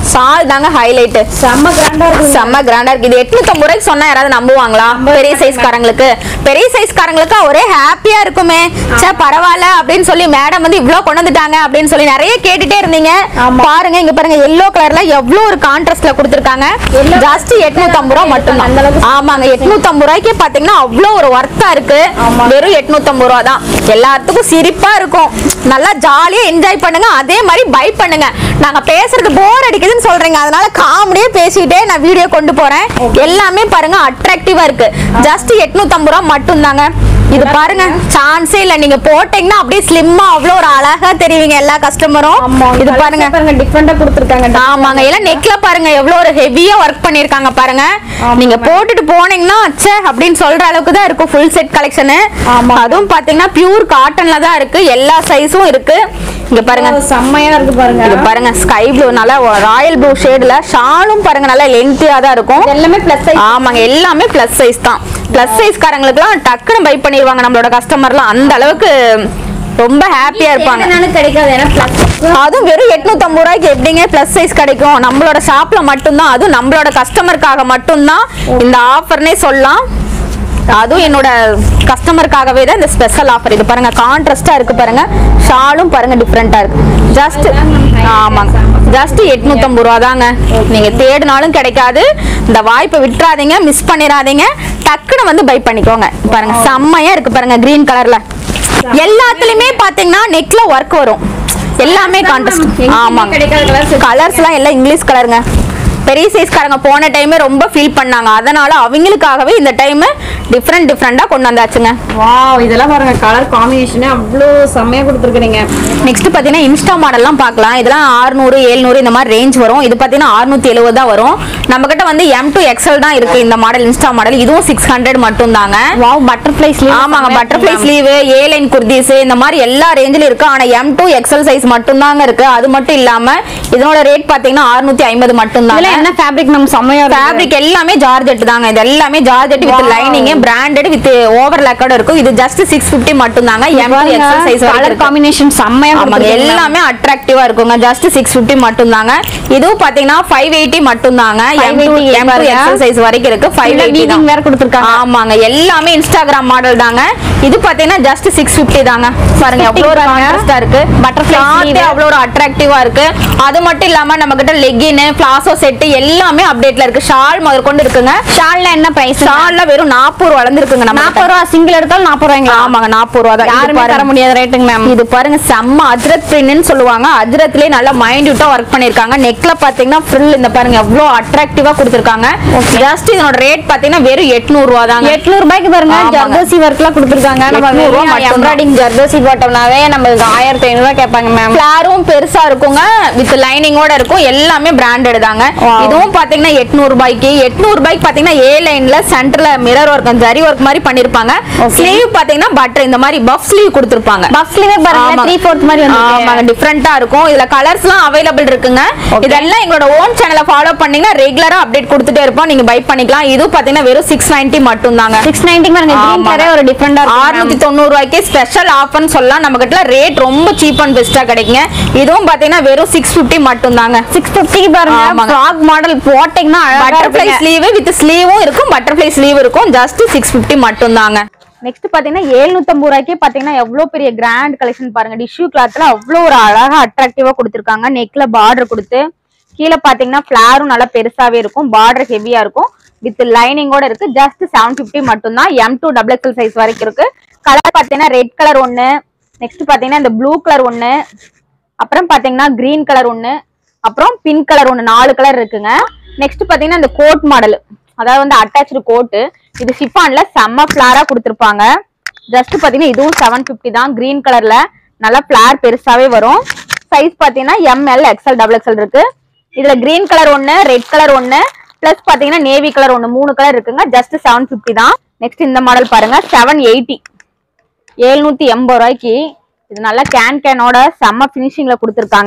ஷால் தாங்க ஹைலைட் செம்ம கிராண்டா இருக்கு செம்ம கிராண்டா இருக்கு இது எட்நூத்தம்பது ரூபாய்க்கு சொன்னா யாராவது நம்புவாங்களா பெரிய சைஸ் காரங்களுக்கு பெரிய சைஸ் காரங்களுக்கு ஒரே ஹாப்பியா இருக்குமே சே பரவாயில்ல அப்படின்னு சொல்லி மேடம் வந்து இவ்ளோ கொண்டு வந்துட்டாங்க அப்படின்னு சொல்லி நிறைய கேட்டுட்டே இருந்தீங்க பாருங்க இங்க பாருங்க எல்லோ கலர்ல எவ்வளவு ஒரு கான்ட்ராஸ்ட்ல கொடுத்திருக்காங்க ஜஸ்ட் எட்நூத்தம்பது ரூபா மட்டும் அந்த அளவுக்கு ஆமாங்க எட்நூத்தம்பது ரூபாய்க்கு பாத்தீங்கன்னா அவ்வளவு ஒரு ஒர்த்தா இருக்கு வெறும் எட்நூத்தம்பது ரூபா தான் எல்லாத்துக்கும் சிரிப்பா இருக்கும் நல்லா ஜாலியா என்ஜாய் பண்ணுங்க அதே மாதிரி பை பண்ணுங்க நாங்க பேசுறது போர் அடிக்குதுன்னு சொல்றீங்க அதனால காமெடியே பேசிட்டே நான் வீடியோ கொண்டு போறேன் எல்லாமே பாருங்க அட்ராக்டிவா இருக்கு ஜஸ்ட் எட்நூத்தம்பது ரூபா மட்டும் தாங்க இது பாருங்க சான்ஸே இல்ல நீங்க போட்டீங்கன்னா அப்படியே ஸ்லிம்மா அவ்வளவு ஒரு அழகா தெரிவிங்க எல்லா கஸ்டமரும் இது பாருங்க பாருங்க டிஃபரெண்டா கொடுத்துருக்காங்க ஆமாங்க எல்லாம் நெக்ல பாருங்க எவ்வளவு ஒரு ஹெவியா ஒர்க் பண்ணிருக்காங்க பாருங்க நீங்க போட்டுட்டு போனீங்கன்னா ச்சே அப்படின்னு சொல்ற அளவுக்கு தான் இருக்கும் ஃபுல் செட் கலெக்ஷன் அதுவும் பாத்தீங்கன்னா பியூர் காட்டன்ல தான் இருக்கு எல்லா சைஸும் இருக்கு இங்க பாருங்க செம்மையா இருக்கு பாருங்க இது பாருங்க ஸ்கை ப்ளூ நல்லா ராயல் ப்ளூ ஷேட்ல ஷாலும் பாருங்க நல்லா லென்த்தியா தான் இருக்கும் எல்லாமே பிளஸ் சைஸ் ஆமாங்க எல்லாமே பிளஸ் சைஸ் தான் பிளஸ் சைஸ் காரங்களுக்குலாம் டக்குன்னு பை பண்ணிடுவாங்க நம்மளோட கஸ்டமர்லாம் அந்த அளவுக்கு ரொம்ப ஹாப்பியா இருப்பாங்க எங்கனாலும் கிடைக்காது ஏன்னா பிளஸ் அதுவும் வெறும் 850 ரூபாய்க்கு எப்படிங்க பிளஸ் சைஸ் கிடைக்கும் நம்மளோட ஷாப்ல மட்டும்தான் அதுவும் நம்மளோட கஸ்டமருக்காக மட்டும்தான் இந்த ஆஃபர்னே சொல்லலாம் அதுவும் என்னோட கஸ்டமருக்காகவே தான் இந்த ஸ்பெஷல் ஆஃபர் இது பாருங்க கான்ட்ராஸ்டா இருக்கு பாருங்க ஷாலும் பாருங்க டிஃப்ரெண்டா இருக்கு ஜஸ்ட் ஆமாங்க ஜஸ்ட் எட்நூத்தம்பது ரூபா தாங்க நீங்க தேடினாலும் கிடைக்காது இந்த வாய்ப்பை விட்டுறாதீங்க மிஸ் பண்ணிடாதீங்க டக்குன்னு வந்து பை பண்ணிக்கோங்க பாருங்க செம்மையா இருக்கு பாருங்க கிரீன் கலர்ல எல்லாத்துலயுமே பாத்தீங்கன்னா நெக்ல ஒர்க் வரும் எல்லாமே கான்ட்ராஸ்ட் எங்கேயுமே ஆமாங்க கிடைக்காத colours கலர்ஸ் எல்லாம் எல்லாம் இங்கிலீஷ் கலருங்க பெரிய சைஸ்காரங்க போன டைமே ரொம்ப ஃபீல் பண்ணாங்க அதனால அவங்களுக்காகவே இந்த டைம் டிஃப்ரெண்ட் டிஃப்ரெண்டா கொண்டு வந்தாச்சுங்க வாவ் இதெல்லாம் பாருங்க கலர் காம்பினேஷனே அவ்வளோ செம்மையா கொடுத்துருக்கீங்க நெக்ஸ்ட் பாத்தீங்கன்னா இன்ஸ்டா மாடல்லாம் பார்க்கலாம் இதெல்லாம் 600 700 இந்த மாதிரி ரேஞ்ச் வரும் இது பாத்தீங்கன்னா 670 தான் வரும் நம்ம கிட்ட வந்து எம் டு எக்ஸல் தான் இருக்கு இந்த மாடல் இன்ஸ்டா மாடல் இதுவும் சிக்ஸ் ஹண்ட்ரட் மட்டும் தாங்க வாவ் பட்டர்ஃப்ளை ஸ்லீவ் ஆமாங்க butterfly sleeve A line kurtis இந்த மாதிரி எல்லா ரேஞ்சிலும் இருக்கு ஆனா எம் டூ எக்ஸல் சைஸ் மட்டும் தாங்க இருக்கு அது மட்டும் இல்லாம இதனோட ரேட் பாத்தீங்கன்னா 650 ஐம்பது மட்டும் இதுல தான் என்ன ஃபேப்ரிக் மேம் செம்மையா இருக்கு ஃபேப்ரிக் எல்லாமே ஜார்ஜெட் தாங்க இது எல்லாமே georgette with lining branded with over லேக்கோட இருக்கும் இது ஜஸ்ட் சிக்ஸ் பிப்டி மட்டும் தாங்க M to XL size colour combination செம்மையா ஆமாங்க கொடுத்திருக்கீங்க. எல்லாமே அட்ராக்டிவா இருக்குங்க ஜஸ்ட் சிக்ஸ் பிப்டி மட்டும் தாங்க இதுவும் பாத்தீங்கன்னா ஃபைவ் எயிட்டி மட்டும் தாங்க எம் டூ 580 எம் டூ பாருங்க. எக்ஸல் சைஸ் வரைக்கும் இருக்கு ஃபைவ் இதுல எயிட்டி weaving வேற கொடுத்திருக்காங்க. ஆமாங்க எல்லாமே இன்ஸ்டாகிராம் மாடல் தாங்க இது பாத்தீங்கன்னா ஜஸ்ட் சிக்ஸ் பிப்டி தாங்க பாருங்க எவ்வளவு ஒரு பாருங்க. கான்ட்ராஸ்டா இருக்கு Butterfly Cloth sleeve. அவ்வளவு ஒரு அட்ராக்டிவா இருக்கு அது மட்டும் இல்லாம நம்ம கிட்ட லெகின் பிளாசோ செட் எல்லாமே அப்டேட்ல இருக்கு ஷால் முதற்கொண்டு இருக்குங்க ஷால்ல என்ன பிரைஸ் ஷால்ல வெறும் நாற்பது ரூபா வளர்ந்துருக்குங்க நம்ம நாற்பது ரூபா சிங்கிள் எடுத்தாலும் நாற்பது ரூபாய்ங்களா ஆமாங்க நாற்பது ரூபா தான் இது யாருமே பாருங்க. தர முடியாத ரேட்டுங்க மேம் இது பாருங்க செம்ம அஜ்ரத் பிரிண்ட்னு சொல்லுவாங்க அஜ்ரத்லயே நல்லா மைன்யூட்டா ஒர்க் பண்ணிருக்காங்க நெக்ல பாத்தீங்கன்னா ஃபுல் இந்த பாருங்க எவ்வளவு அட்ராக்டிவா கொடுத்திருக்காங்க ஜஸ்ட் இதனோட ரேட் பாத்தீங்கன்னா வெறும் 800 ரூபா தாங்க எட்நூறு ரூபாய்க்கு பாருங்க ஆமாங்க. ஜர்தோசி ஒர்க்லாம் கொடுத்துருக்காங்க நம்ம 800 ரூபா மட்டும்தான். எம்ப்ராய்டிங் ஜர்தோசி போட்டோம்னாவே நம்மளுக்கு ஆயிரத்தி ஐநூறு ரூபாய் கேட்பாங்க மேம் ஃபிளாரும் பெருசா இருக்குங்க வித் லைனிங்கோட இருக்கும் எல்லாமே பிராண்டட் தாங்க Wow. இதுவும் பாத்தீங்கன்னா 800 ரூபாய்க்கு 800 ரூபாய்க்கு பாத்தீங்கன்னா ஏ லைன்ல சென்டர்ல மிரர் ஒர்க் ஜரி ஒர்க் மாதிரி பண்ணிருப்பாங்க ஸ்லீவ் பாத்தீங்கன்னா பட்டர் இந்த மாதிரி பஃப் ஸ்லீவ் கொடுத்திருப்பாங்க பஃப்ஸ்லயே பாருங்க ஆமாங்க. த்ரீ ஃபோர்த் மாதிரி வந்து ஆமாங்க டிஃப்ரெண்டா இருக்கும் இதுல கலர்ஸ் எல்லாம் அவைலபிள் இருக்குங்க இதெல்லாம் எங்களோட ஓன் சேனலை ஃபாலோ பண்ணீங்கன்னா ரெகுலரா அப்டேட் கொடுத்துட்டே இருப்போம் நீங்க பை பண்ணிக்கலாம் இது பாத்தீங்கன்னா வெறும் சிக்ஸ் நைன்டி மட்டும் தாங்க சிக்ஸ் நைன்டி பாருங்க கிரீன் ஆமாங்க. கலரே ஒரு டிஃப்ரெண்டா அறுநூத்தி இருக்கும் தொண்ணூறு ரூபாய்க்கு ஸ்பெஷல் ஆஃபர்னு சொல்லலாம் நம்ம கிட்ட ரேட் ரொம்ப சீப் அண்ட் பெஸ்டா கிடைக்குங்க இதுவும் பாத்தீங்கன்னா வெறும் சிக்ஸ் பிப்டி மட்டும் தாங்க சிக்ஸ் பிப்டிக்கு பாருங்க ஆமாங்க. ஃப்ராக் மாடல் போட்டீங்கன்னா அழகா பட்டர்ஃப்ளை இருக்குங்க. ஸ்லீவ் வித் ஸ்லீவும் இருக்கும் பட்டர்ஃப்ளை ஸ்லீவ் இருக்கும் ஜஸ்ட் சிக்ஸ் பிப்டி மட்டும் தாங்க நெக்ஸ்ட் பாத்தீங்கன்னா எழுநூத்தம்பது ரூபாய்க்கே பாத்தீங்கன்னா எவ்வளவு பெரிய கிராண்ட் கலெக்ஷன் பாருங்க டிஷ்யூ கிளாத்ல அவ்வளவு ஒரு அழகா அட்ராக்டிவா கொடுத்திருக்காங்க நெக்ல பார்டர் கொடுத்து கீழே பாத்தீங்கன்னா ஃபிளாரும் நல்லா பெருசாவே இருக்கும் பார்டர் ஹெவியா இருக்கும் வித் லைனிங்கோட இருக்கு ஜஸ்ட் செவன் பிப்டி மட்டும் தான் M to double XL size வரைக்கும் இருக்கு கலர் பாத்தீங்கன்னா ரெட் கலர் ஒண்ணு நெக்ஸ்ட் பாத்தீங்கன்னா இந்த ப்ளூ கலர் ஒண்ணு அப்புறம் பாத்தீங்கன்னா கிரீன் கலர் ஒண்ணு அப்புறம் பிங்க் கலர் ஒண்ணு நாலு கலர் இருக்குங்க நெக்ஸ்ட் பாத்தீங்கன்னா இந்த கோட் மாடல் அதாவது வந்து அட்டாச்சு கோட்டு இது ஷிஃபான்ல செம்ம ஃபிளாரா கொடுத்துருப்பாங்க ஜஸ்ட் பாத்தீங்கன்னா இதுவும் செவன் பிப்டி தான் கிரீன் கலர்ல நல்லா ஃபிளார் பெருசாவே வரும் சைஸ் பாத்தீங்கன்னா எம்எல் எக்ஸ்எல் டபுள் எக்ஸ்எல் இருக்கு இதுல கிரீன் கலர் ஒண்ணு ரெட் கலர் ஒண்ணு பிளஸ் பாத்தீங்கன்னா நேவி கலர் ஒண்ணு மூணு கலர் இருக்குங்க ஜஸ்ட் செவன் பிப்டி தான் நெக்ஸ்ட் இந்த மாடல் பாருங்க செவன் எயிட்டி எழுநூத்தி எண்பது ரூபாய்க்கு இது நல்லா கேன் கேனோட செம்ம ஃபினிஷிங்ல கொடுத்துருக்காங்க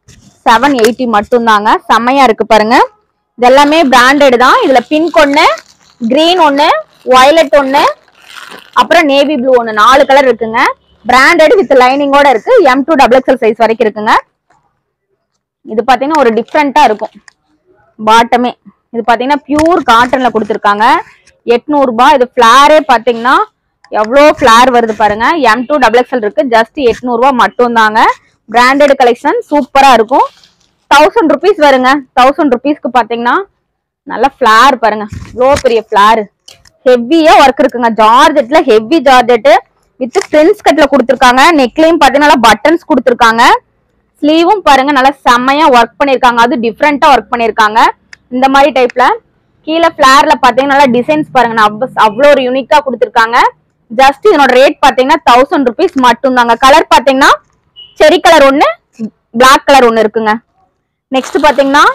செவன் எயிட்டி மட்டும்தாங்க செம்மையா இருக்கு பாருங்க இது எல்லாமே பிராண்டட் தான் இதுல பிங்க் ஒண்ணு கிரீன் ஒண்ணு வயலட் ஒண்ணு அப்புறம் நேவி ப்ளூ ஒண்ணு நாலு கலர் இருக்குங்க பிராண்டட் வித் லைனிங்கோட இருக்கு M to double XL size வரைக்கும் இருக்குங்க இது பாத்தீங்கன்னா ஒரு டிஃப்ரெண்டா இருக்கும் பாட்டமே இது பாத்தீங்கன்னா பியூர் காட்டன்ல கொடுத்துருக்காங்க எட்நூறு ரூபாய் இது ஃபிளாரே பாத்தீங்கன்னா எவ்வளோ ஃபிளார் வருது பாருங்க எம் டூ டபுள் எக்ஸ்எல் இருக்கு ஜஸ்ட் எட்நூறுபா மட்டும் தாங்க பிராண்டட் கலெக்ஷன் சூப்பரா இருக்கும் தௌசண்ட் ருபீஸ் வருங்க தௌசண்ட் ருபீஸ்க்கு பாத்தீங்கன்னா நல்ல ஃபிளார் பாருங்க இவ்வளோ பெரிய ஃபிளார் ஹெவியா ஒர்க் இருக்குங்க ஜார்ஜெட்ல ஹெவி ஜார்ஜெட் வித் பிரின்ஸ் கட்ல கொடுத்துருக்காங்க நெக்லையும் பாத்தீங்கன்னா பட்டன்ஸ் கொடுத்துருக்காங்க ஸ்லீவும் பாருங்க நல்லா செம்மையா ஒர்க் பண்ணிருக்காங்க அது டிஃப்ரெண்டா ஒர்க் பண்ணிருக்காங்க இந்த மாதிரி டைப்ல கீழே ஃபிளார்ல பாத்தீங்கன்னா நல்லா டிசைன்ஸ் பாருங்க நான் அவ்வ- அவ்வளோ ஒரு யூனிக்கா கொடுத்துருக்காங்க ஜஸ்ட் இதனோட ரேட் பாத்தீங்கன்னா தௌசண்ட் ருபீஸ் மட்டும் தாங்க கலர் பாத்தீங்கன்னா செரி கலர் ஒன்னு பிளாக் கலர் ஒன்னு இருக்குங்க நெக்ஸ்ட் பாத்தீங்கன்னா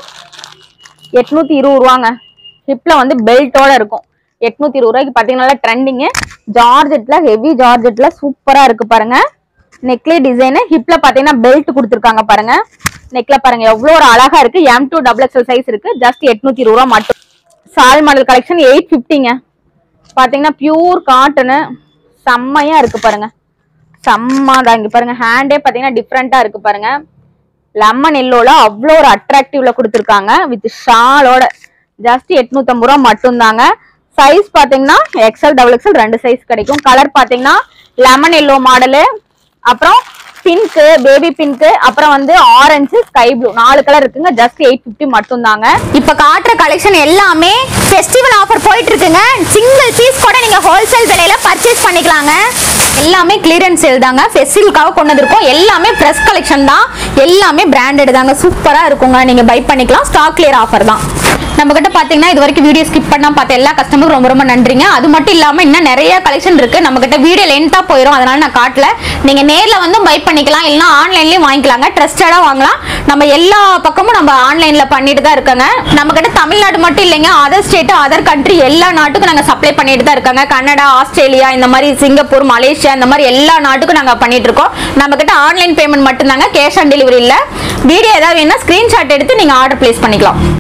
எட்நூத்தி இருபது ரூபாங்க ஹிப்ல வந்து பெல்ட்டோட இருக்கும் எட்நூத்தி இருபது ரூபாய்க்கு பாத்தீங்கன்னா ட்ரெண்டிங்கு ஜார்ஜெட்ல ஹெவி ஜார்ஜெட்ல சூப்பரா இருக்கு பாருங்க நெக்லே டிசைனு ஹிப்ல பாத்தீங்கன்னா பெல்ட் கொடுத்துருக்காங்க பாருங்க நெக்ல பாருங்க எவ்வளவு ஒரு அழகா இருக்கு M to double XL size இருக்கு ஜஸ்ட் எட்நூத்தி இருபது ரூபா மட்டும் சால் மாடல் கலெக்ஷன் எயிட் ஃபிஃப்டிங்க பாத்தீங்கன்னா பியூர் காட்டனு செம்மையா இருக்கு பாருங்க செம்மாதான் இங்க பாருங்க ஹேண்டே பாத்தீங்கன்னா டிஃப்ரெண்டா இருக்கு பாருங்க லெமன் எல்லோல அவ்வளோ ஒரு அட்ராக்டிவ்ல கொடுத்துருக்காங்க வித் ஷாலோட ஜஸ்ட் எட்நூத்தம்பது ரூபா மட்டும்தாங்க சைஸ் பாத்தீங்கன்னா எக்ஸல் டபுள் எக்ஸல் ரெண்டு சைஸ் கிடைக்கும் கலர் பாத்தீங்கன்னா லெமன் எல்லோ மாடலு அப்புறம் பிங்க்கு பேபி பிங்க்கு அப்புறம் வந்து ஆரஞ்சு ஸ்கை ப்ளூ நாலு கலர் இருக்குங்க ஜஸ்ட் எயிட் ஃபிஃப்டி மட்டும்தாங்க இப்ப காட்டுற கலெக்ஷன் எல்லாமே ஃபெஸ்டிவல் ஆஃபர் போயிட்டு இருக்குங்க சிங்கிள் பீஸ் கூட நீங்க ஹோல்சேல் விலையில பர்ச்சேஸ் பண்ணிக்கலாங்க எல்லாமே கிளியரன்ஸ் சேல் தாங்க ஃபெஸ்டிவல்காக கொண்டு வந்திருக்கோம் எல்லாமே ஃப்ரெஷ் கலெக்ஷன் தான் எல்லாமே பிராண்டட் தாங்க சூப்பரா இருக்குங்க நீங்க பை பண்ணிக்கலாம் ஸ்டாக் கிளியர் ஆஃபர் தான் நம்ம கிட்ட பாத்தீங்கன்னா இது வரைக்கும் வீடியோ ஸ்கிப் பண்ணா பார்த்த எல்லா கஸ்டமருக்கும் ரொம்ப ரொம்ப நன்றிங்க அது மட்டும் இல்லாம இன்னும் நிறைய கலெக்ஷன் இருக்கு நம்ம கிட்ட வீடியோ லென்த்தா போயிடும் அதனால நான் காட்டல நீங்க நேர்ல வந்து பை பண்ணிக்கலாம் இல்லைன்னா ஆன்லைன்லயும் வாங்கிக்கலாங்க ட்ரஸ்டடா வாங்கலாம் நம்ம எல்லா பக்கமும் நம்ம ஆன்லைன்ல பண்ணிட்டு தான் இருக்காங்க நம்ம கிட்ட தமிழ்நாடு மட்டும் இல்லைங்க அதர் ஸ்டேட் அதர் கண்ட்ரி எல்லா நாட்டுக்கும் நாங்க சப்ளை பண்ணிட்டு தான் இருக்காங்க கனடா ஆஸ்திரேலியா இந்த மாதிரி சிங்கப்பூர் மலேசியா இந்த மாதிரி எல்லா நாட்டுக்கும் நாங்க பண்ணிட்டு இருக்கோம் நம்ம கிட்ட ஆன்லைன் பேமெண்ட் மட்டும்தாங்க கேஷ் ஆன் டெலிவரி இல்ல வீடியோ ஏதாவது வேணா ஸ்கிரீன்ஷாட் எடுத்து நீங்க ஆர்டர் பிளேஸ் பண்ணிக்கலாம்